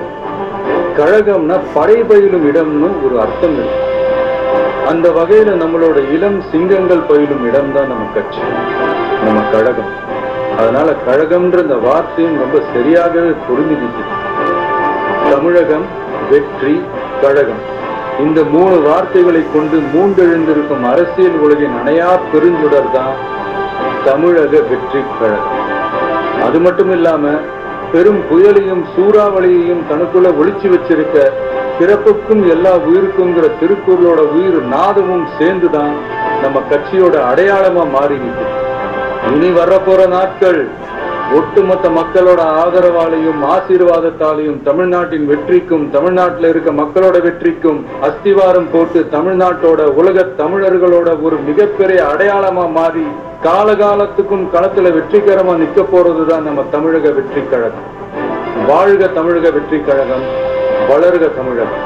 கழகம்னா படை பயிலும் இடம்னு ஒரு அர்த்தம் இருக்கு அந்த வகையில நம்மளோட இளம் சிங்கங்கள் பயிலும் இடம் தான் நம்ம கட்சி நம்ம கழகம் அதனால கழகம்ன்ற இந்த வார்த்தையும் ரொம்ப சரியாகவே பொருந்தி நிற்குது தமிழகம் வெற்றி கழகம் இந்த மூணு வார்த்தைகளை கொண்டு மூண்டெழுந்திருக்கும் அரசியல் உலகின் அணையா பெருஞ்சுடர் தான் தமிழக வெற்றி கழகம் அது மட்டும் இல்லாம பெரும் புயலையும் சூறாவளியையும் தனக்குள்ள ஒளிச்சு வச்சிருக்க பிறப்புக்கும் எல்லா உயிருக்குங்கிற திருக்குறளோட உயிர் நாதமும் சேர்ந்துதான் நம்ம கட்சியோட அடையாளமா மாறி நிற்குது இனி வரப்போற நாட்கள் ஒட்டுமொத்த மக்களோட ஆதரவாலையும் ஆசீர்வாதத்தாலையும் தமிழ்நாட்டின் வெற்றிக்கும் தமிழ்நாட்டில் இருக்க மக்களோட வெற்றிக்கும் அஸ்திவாரம் போட்டு தமிழ்நாட்டோட உலக தமிழர்களோட ஒரு மிகப்பெரிய அடையாளமா மாறி காலகாலத்துக்கும் களத்துல வெற்றிகரமா நிக்க போறதுதான் நம்ம தமிழக வெற்றி கழகம் வாழ்க தமிழக வெற்றி கழகம் வளர்க தமிழகம்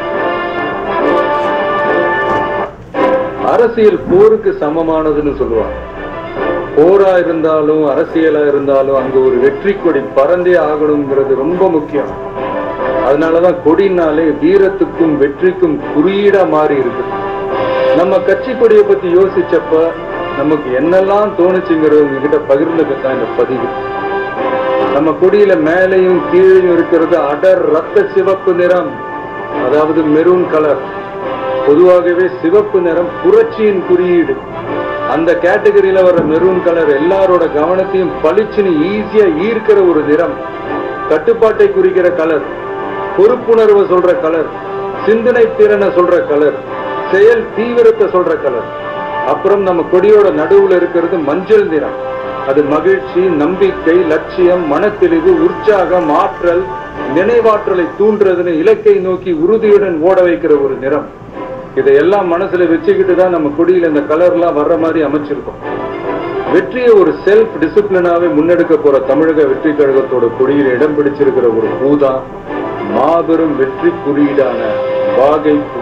அரசியல் போருக்கு சமமானதுன்னு சொல்லுவாங்க போரா இருந்தாலும் அரசியலா இருந்தாலும் அங்க ஒரு வெற்றி கொடி பறந்தே ஆகணுங்கிறது ரொம்ப முக்கியம் அதனாலதான் கொடினாலே வீரத்துக்கும் வெற்றிக்கும் குறியீடா மாறி இருக்கு நம்ம கட்சி கொடியை பத்தி யோசிச்சப்ப நமக்கு என்னெல்லாம் தோணுச்சுங்கிறது உங்ககிட்ட பகிர்ந்துக்கத்தான் இந்த பதிவு நம்ம கொடியில மேலையும் கீழையும் இருக்கிறது அடர் ரத்த சிவப்பு நிறம் அதாவது மெரூன் கலர் பொதுவாகவே சிவப்பு நிறம் புரட்சியின் குறியீடு அந்த கேட்டகரியில வர்ற மெரூன் கலர் எல்லாரோட கவனத்தையும் பளிச்சுன்னு ஈஸியா ஈர்க்கிற ஒரு நிறம் கட்டுப்பாட்டை குறிக்கிற கலர் பொறுப்புணர்வை சொல்ற கலர் சிந்தனை திறனை சொல்ற கலர் செயல் தீவிரத்தை சொல்ற கலர் அப்புறம் நம்ம கொடியோட நடுவுல இருக்கிறது மஞ்சள் நிறம் அது மகிழ்ச்சி நம்பிக்கை லட்சியம் மனத்தெளிவு உற்சாகம் ஆற்றல் நினைவாற்றலை தூண்டுறதுன்னு இலக்கை நோக்கி உறுதியுடன் ஓட வைக்கிற ஒரு நிறம் இதையெல்லாம் மனசுல வச்சுக்கிட்டு தான் நம்ம கொடியில இந்த கலர்லாம் வர்ற மாதிரி அமைச்சிருக்கோம் வெற்றியை ஒரு செல்ஃப் டிசிப்ளினாவே முன்னெடுக்க போற தமிழக வெற்றி கழகத்தோட கொடியில் இடம் பிடிச்சிருக்கிற ஒரு பூதான் மாபெரும் வெற்றி குறியீடான வாகை பூ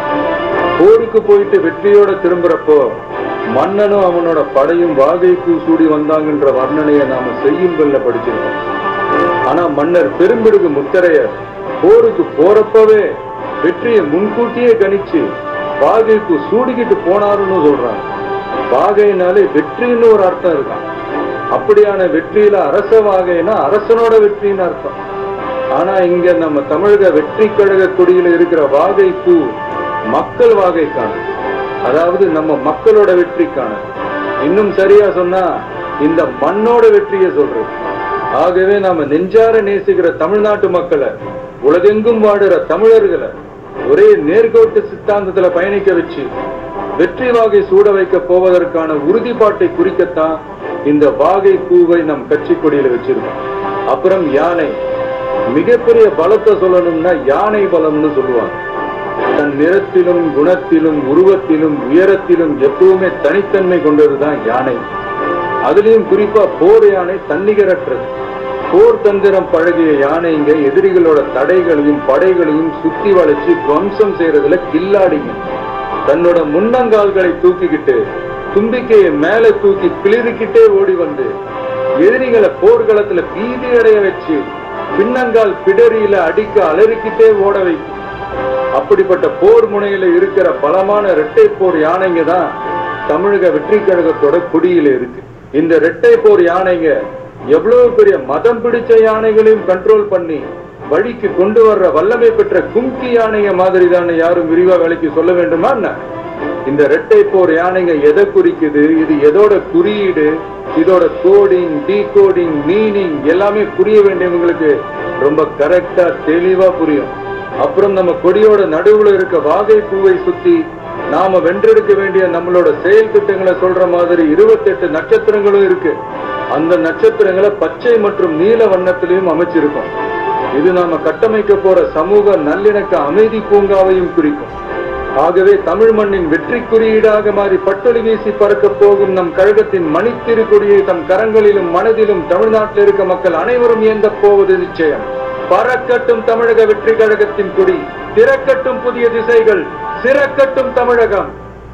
போருக்கு போயிட்டு வெற்றியோட திரும்புறப்போ மன்னனும் அவனோட படையும் வாகை பூ சூடி வந்தாங்கன்ற வர்ணனையை நாம செய்யும்பல்ல படிச்சிருக்கோம் ஆனா மன்னர் பெரும்பிடுகு முத்தரையர் போருக்கு போறப்பவே வெற்றியை முன்கூட்டியே கணிச்சு வாகை பூ சூடிக்கிட்டு போனாருன்னு சொல்றாங்க வாகைனாலே வெற்றின்னு ஒரு அர்த்தம் இருக்கான் அப்படியான வெற்றியில அரச வாகைனா அரசனோட வெற்றின்னு அர்த்தம் ஆனா இங்க நம்ம தமிழக வெற்றி கழக கொடியில இருக்கிற வாகை பூ மக்கள் வாகைக்கான அதாவது நம்ம மக்களோட வெற்றிக்கான இன்னும் சரியா சொன்னா இந்த மண்ணோட வெற்றியை சொல்றது ஆகவே நாம நெஞ்சார நேசிக்கிற தமிழ்நாட்டு மக்களை உலகெங்கும் வாடுற தமிழர்களை ஒரே நேர்கோட்டு சித்தாந்தத்துல பயணிக்க வச்சு வெற்றி வாகை சூட வைக்க போவதற்கான உறுதிப்பாட்டை குறிக்கத்தான் இந்த வாகை பூவை நம் கட்சி கொடியில வச்சிருக்கோம் அப்புறம் யானை மிகப்பெரிய பலத்தை சொல்லணும்னா யானை பலம்னு சொல்லுவாங்க தன் நிறத்திலும் குணத்திலும் உருவத்திலும் உயரத்திலும் எப்பவுமே தனித்தன்மை கொண்டதுதான் யானை அதுலயும் குறிப்பா போர் யானை தன்னிகரற்றது போர் தந்திரம் பழகிய யானைங்க எதிரிகளோட தடைகளையும் படைகளையும் சுத்தி வளைச்சு துவம்சம் செய்யறதுல கில்லாடிங்க தன்னோட முன்னங்கால்களை தூக்கிக்கிட்டு தும்பிக்கையை மேல தூக்கி கிளிரிக்கிட்டே ஓடி வந்து எதிரிகளை போர்க்களத்துல பீதி அடைய வச்சு பின்னங்கால் பிடரியில அடிக்க அலறிக்கிட்டே ஓட வைக்கும் அப்படிப்பட்ட போர் முனையில இருக்கிற பலமான இரட்டை போர் யானைங்க தான் தமிழக வெற்றி கழகத்தோட கொடியில இருக்கு இந்த இரட்டை போர் யானைங்க எவ்வளவு பெரிய மதம் பிடிச்ச யானைகளையும் கண்ட்ரோல் பண்ணி வழிக்கு கொண்டு வர்ற வல்லமை பெற்ற கும்கி யானைங்க மாதிரி தானே யாரும் விரிவா வேலைக்கு சொல்ல வேண்டுமா என்ன இந்த இரட்டை போர் யானைங்க எதை குறிக்குது இது எதோட குறியீடு இதோட கோடிங் டீகோடிங் மீனிங் எல்லாமே புரிய வேண்டியவங்களுக்கு ரொம்ப கரெக்டா தெளிவா புரியும் அப்புறம் நம்ம கொடியோட நடுவுல இருக்க வாகை பூவை சுத்தி நாம வென்றெடுக்க வேண்டிய நம்மளோட செயல் திட்டங்களை சொல்ற மாதிரி இருபத்தெட்டு நட்சத்திரங்களும் இருக்கு அந்த நட்சத்திரங்களை பச்சை மற்றும் நீல வண்ணத்திலையும் அமைச்சிருக்கோம் இது நாம கட்டமைக்க போற சமூக நல்லிணக்க அமைதி பூங்காவையும் குறிக்கும் ஆகவே தமிழ் மண்ணின் வெற்றி குறியீடாக மாறி பட்டொலி வீசி பறக்க போகும் நம் கழகத்தின் மணித்திரு கொடியை தம் கரங்களிலும் மனதிலும் தமிழ்நாட்டில் இருக்க மக்கள் அனைவரும் ஏந்த போவது நிச்சயம் பறக்கட்டும் தமிழக வெற்றி கழகத்தின் கொடி திறக்கட்டும் புதிய திசைகள் சிறக்கட்டும் தமிழகம்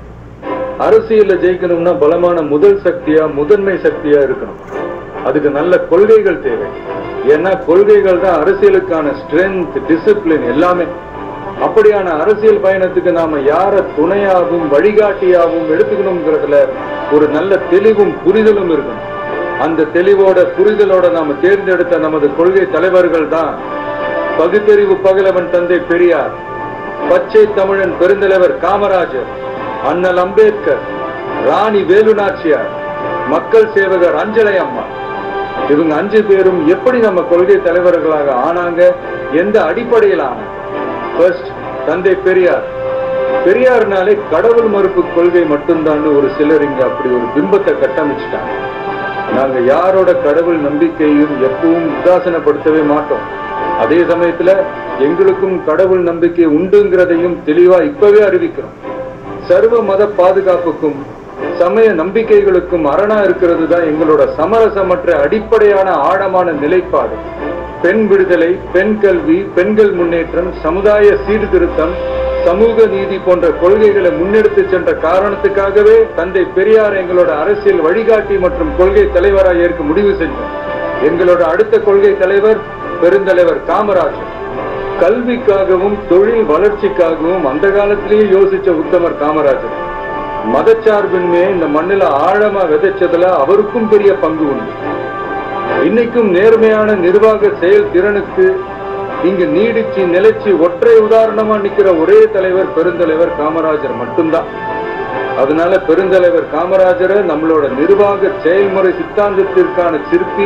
அரசியல்ல ஜெயிக்கணும்னா பலமான முதல் சக்தியா முதன்மை சக்தியா இருக்கணும் அதுக்கு நல்ல கொள்கைகள் தேவை ஏன்னா கொள்கைகள் தான் அரசியலுக்கான ஸ்ட்ரென்த் டிசிப்ளின் எல்லாமே அப்படியான அரசியல் பயணத்துக்கு நாம யார துணையாகவும் வழிகாட்டியாகவும் எடுத்துக்கணுங்கிறதுல ஒரு நல்ல தெளிவும் புரிதலும் இருக்கணும் அந்த தெளிவோட புரிதலோட நாம தேர்ந்தெடுத்த நமது கொள்கை தலைவர்கள் தான் பகுத்தறிவு பகலவன் தந்தை பெரியார் பச்சை தமிழன் பெருந்தலைவர் காமராஜர் அண்ணல் அம்பேத்கர் ராணி வேலு நாச்சியார் மக்கள் சேவகர் அஞ்சலை அம்மா இவங்க அஞ்சு பேரும் எப்படி நம்ம கொள்கை தலைவர்களாக ஆனாங்க எந்த அடிப்படையில் ஆனாங்க ஃபர்ஸ்ட் தந்தை பெரியார் பெரியார்னாலே கடவுள் மறுப்பு கொள்கை மட்டும்தான் ஒரு சிலர் இங்க அப்படி ஒரு பிம்பத்தை கட்டமைச்சிட்டாங்க நாங்க யாரோட கடவுள் நம்பிக்கையும் எப்பவும் உதாசனப்படுத்தவே மாட்டோம் அதே சமயத்துல எங்களுக்கும் கடவுள் நம்பிக்கை உண்டுங்கிறதையும் தெளிவா இப்பவே அறிவிக்கிறோம் சர்வ மத பாதுகாப்புக்கும் சமய நம்பிக்கைகளுக்கும் அரணா இருக்கிறது தான் எங்களோட சமரசமற்ற அடிப்படையான ஆழமான நிலைப்பாடு பெண் விடுதலை பெண் கல்வி பெண்கள் முன்னேற்றம் சமுதாய சீர்திருத்தம் சமூக நீதி போன்ற கொள்கைகளை முன்னெடுத்து சென்ற காரணத்துக்காகவே தந்தை பெரியார் எங்களோட அரசியல் வழிகாட்டி மற்றும் கொள்கை தலைவராக ஏற்க முடிவு செஞ்சோம் எங்களோட அடுத்த கொள்கை தலைவர் பெருந்தலைவர் காமராஜர் கல்விக்காகவும் தொழில் வளர்ச்சிக்காகவும் அந்த காலத்திலேயே யோசிச்ச உத்தமர் காமராஜர் மதச்சார்பின்மையை இந்த மண்ணில ஆழமா விதைச்சதுல அவருக்கும் பெரிய பங்கு உண்டு இன்னைக்கும் நேர்மையான நிர்வாக செயல் திறனுக்கு இங்கு நீடிச்சு நிலைச்சு ஒற்றை உதாரணமா நிக்கிற ஒரே தலைவர் பெருந்தலைவர் காமராஜர் மட்டும்தான் அதனால பெருந்தலைவர் காமராஜரை நம்மளோட நிர்வாக செயல்முறை சித்தாந்தத்திற்கான சிற்பி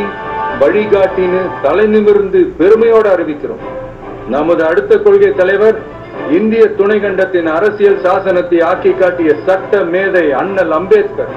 வழிகாட்டின்னு தலை நிமிர்ந்து பெருமையோட அறிவிக்கிறோம் நமது அடுத்த கொள்கை தலைவர் இந்திய துணைக்கண்டத்தின் அரசியல் சாசனத்தை ஆக்கி காட்டிய சட்ட மேதை அண்ணல் அம்பேத்கர்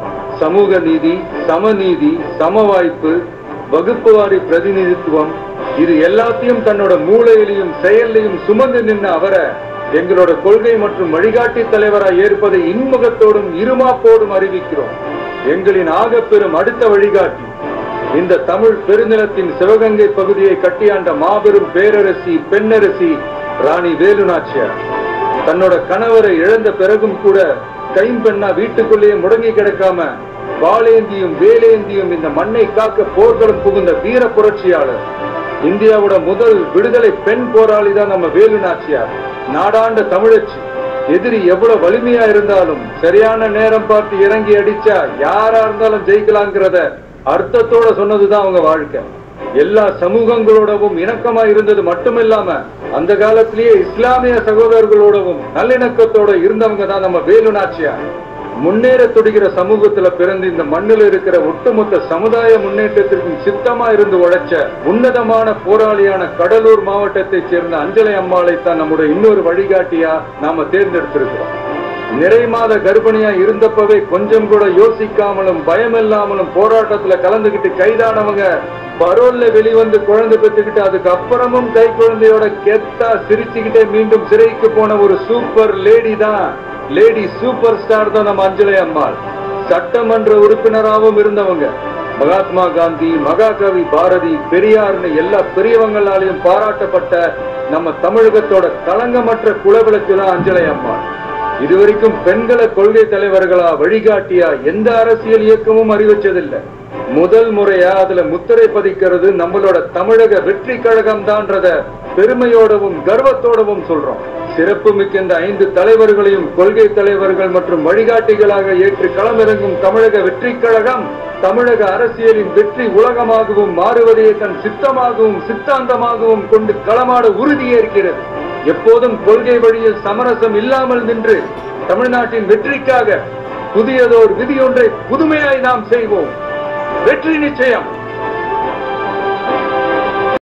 சமூக நீதி சமநீதி சமவாய்ப்பு வகுப்புவாரி பிரதிநிதித்துவம் இது எல்லாத்தையும் தன்னோட மூளையிலையும் செயல்லையும் சுமந்து நின்ன அவரை எங்களோட கொள்கை மற்றும் வழிகாட்டி தலைவராய் ஏற்பதை இன்முகத்தோடும் இருமாப்போடும் அறிவிக்கிறோம் எங்களின் ஆகப்பெரும் அடுத்த வழிகாட்டி இந்த தமிழ் பெருநிலத்தின் சிவகங்கை பகுதியை கட்டியாண்ட மாபெரும் பேரரசி பெண்ணரசி ராணி வேலு நாச்சியார் தன்னோட கணவரை இழந்த பிறகும் கூட கைம்பெண்ணா வீட்டுக்குள்ளேயே முடங்கி கிடக்காம வாளேந்தியும் வேலேந்தியும் இந்த மண்ணை காக்க போர்களும் புகுந்த வீர புரட்சியாளர் இந்தியாவோட முதல் விடுதலை பெண் போராளி தான் நம்ம வேலு நாச்சியார் நாடாண்ட தமிழச்சி எதிரி எவ்வளவு வலிமையா இருந்தாலும் சரியான நேரம் பார்த்து இறங்கி அடிச்சா யாரா இருந்தாலும் ஜெயிக்கலாங்கிறத அர்த்தத்தோட சொன்னதுதான் அவங்க வாழ்க்கை எல்லா சமூகங்களோடவும் இணக்கமா இருந்தது மட்டுமில்லாம அந்த காலத்திலேயே இஸ்லாமிய சகோதரர்களோடவும் நல்லிணக்கத்தோட இருந்தவங்க தான் நம்ம வேலு நாச்சியார் முன்னேற துடிக்கிற சமூகத்துல பிறந்து இந்த மண்ணில் இருக்கிற ஒட்டுமொத்த சமுதாய முன்னேற்றத்திற்கும் சித்தமா இருந்து உழைச்ச உன்னதமான போராளியான கடலூர் மாவட்டத்தைச் சேர்ந்த அஞ்சலை அம்மாளை தான் நம்முடைய இன்னொரு வழிகாட்டியா நாம தேர்ந்தெடுத்திருக்கிறோம் நிறை மாத கர்ப்பிணியா இருந்தப்பவே கொஞ்சம் கூட யோசிக்காமலும் பயமில்லாமலும் போராட்டத்துல கலந்துகிட்டு கைதானவங்க பரோல்ல வெளிவந்து குழந்தை பெற்றுக்கிட்டு அதுக்கப்புறமும் கை குழந்தையோட கெத்தா சிரிச்சுக்கிட்டே மீண்டும் சிறைக்கு போன ஒரு சூப்பர் லேடி தான் லேடி சூப்பர் ஸ்டார் தான் நம்ம அஞ்சலி அம்மாள் சட்டமன்ற உறுப்பினராகவும் இருந்தவங்க மகாத்மா காந்தி மகாகவி பாரதி பெரியார்னு எல்லா பெரியவங்களாலையும் பாராட்டப்பட்ட நம்ம தமிழகத்தோட களங்கமற்ற குலவிளக்கு தான் அஞ்சலை அம்மாள் இதுவரைக்கும் பெண்களை கொள்கை தலைவர்களா வழிகாட்டியா எந்த அரசியல் இயக்கமும் அறிவிச்சதில்லை முதல் முறையா அதுல முத்திரை பதிக்கிறது நம்மளோட தமிழக வெற்றி கழகம் தான்றத பெருமையோடவும் கர்வத்தோடவும் சொல்றோம் சிறப்பு மிக்க இந்த ஐந்து தலைவர்களையும் கொள்கை தலைவர்கள் மற்றும் வழிகாட்டிகளாக ஏற்று களமிறங்கும் தமிழக வெற்றி கழகம் தமிழக அரசியலின் வெற்றி உலகமாகவும் மாறுவதையே தன் சித்தமாகவும் சித்தாந்தமாகவும் கொண்டு களமாட உறுதியேற்கிறது எப்போதும் கொள்கை வழியில் சமரசம் இல்லாமல் நின்று தமிழ்நாட்டின் வெற்றிக்காக புதியதோர் விதியொன்றை புதுமையாய் நாம் செய்வோம் வெற்றி நிச்சயம்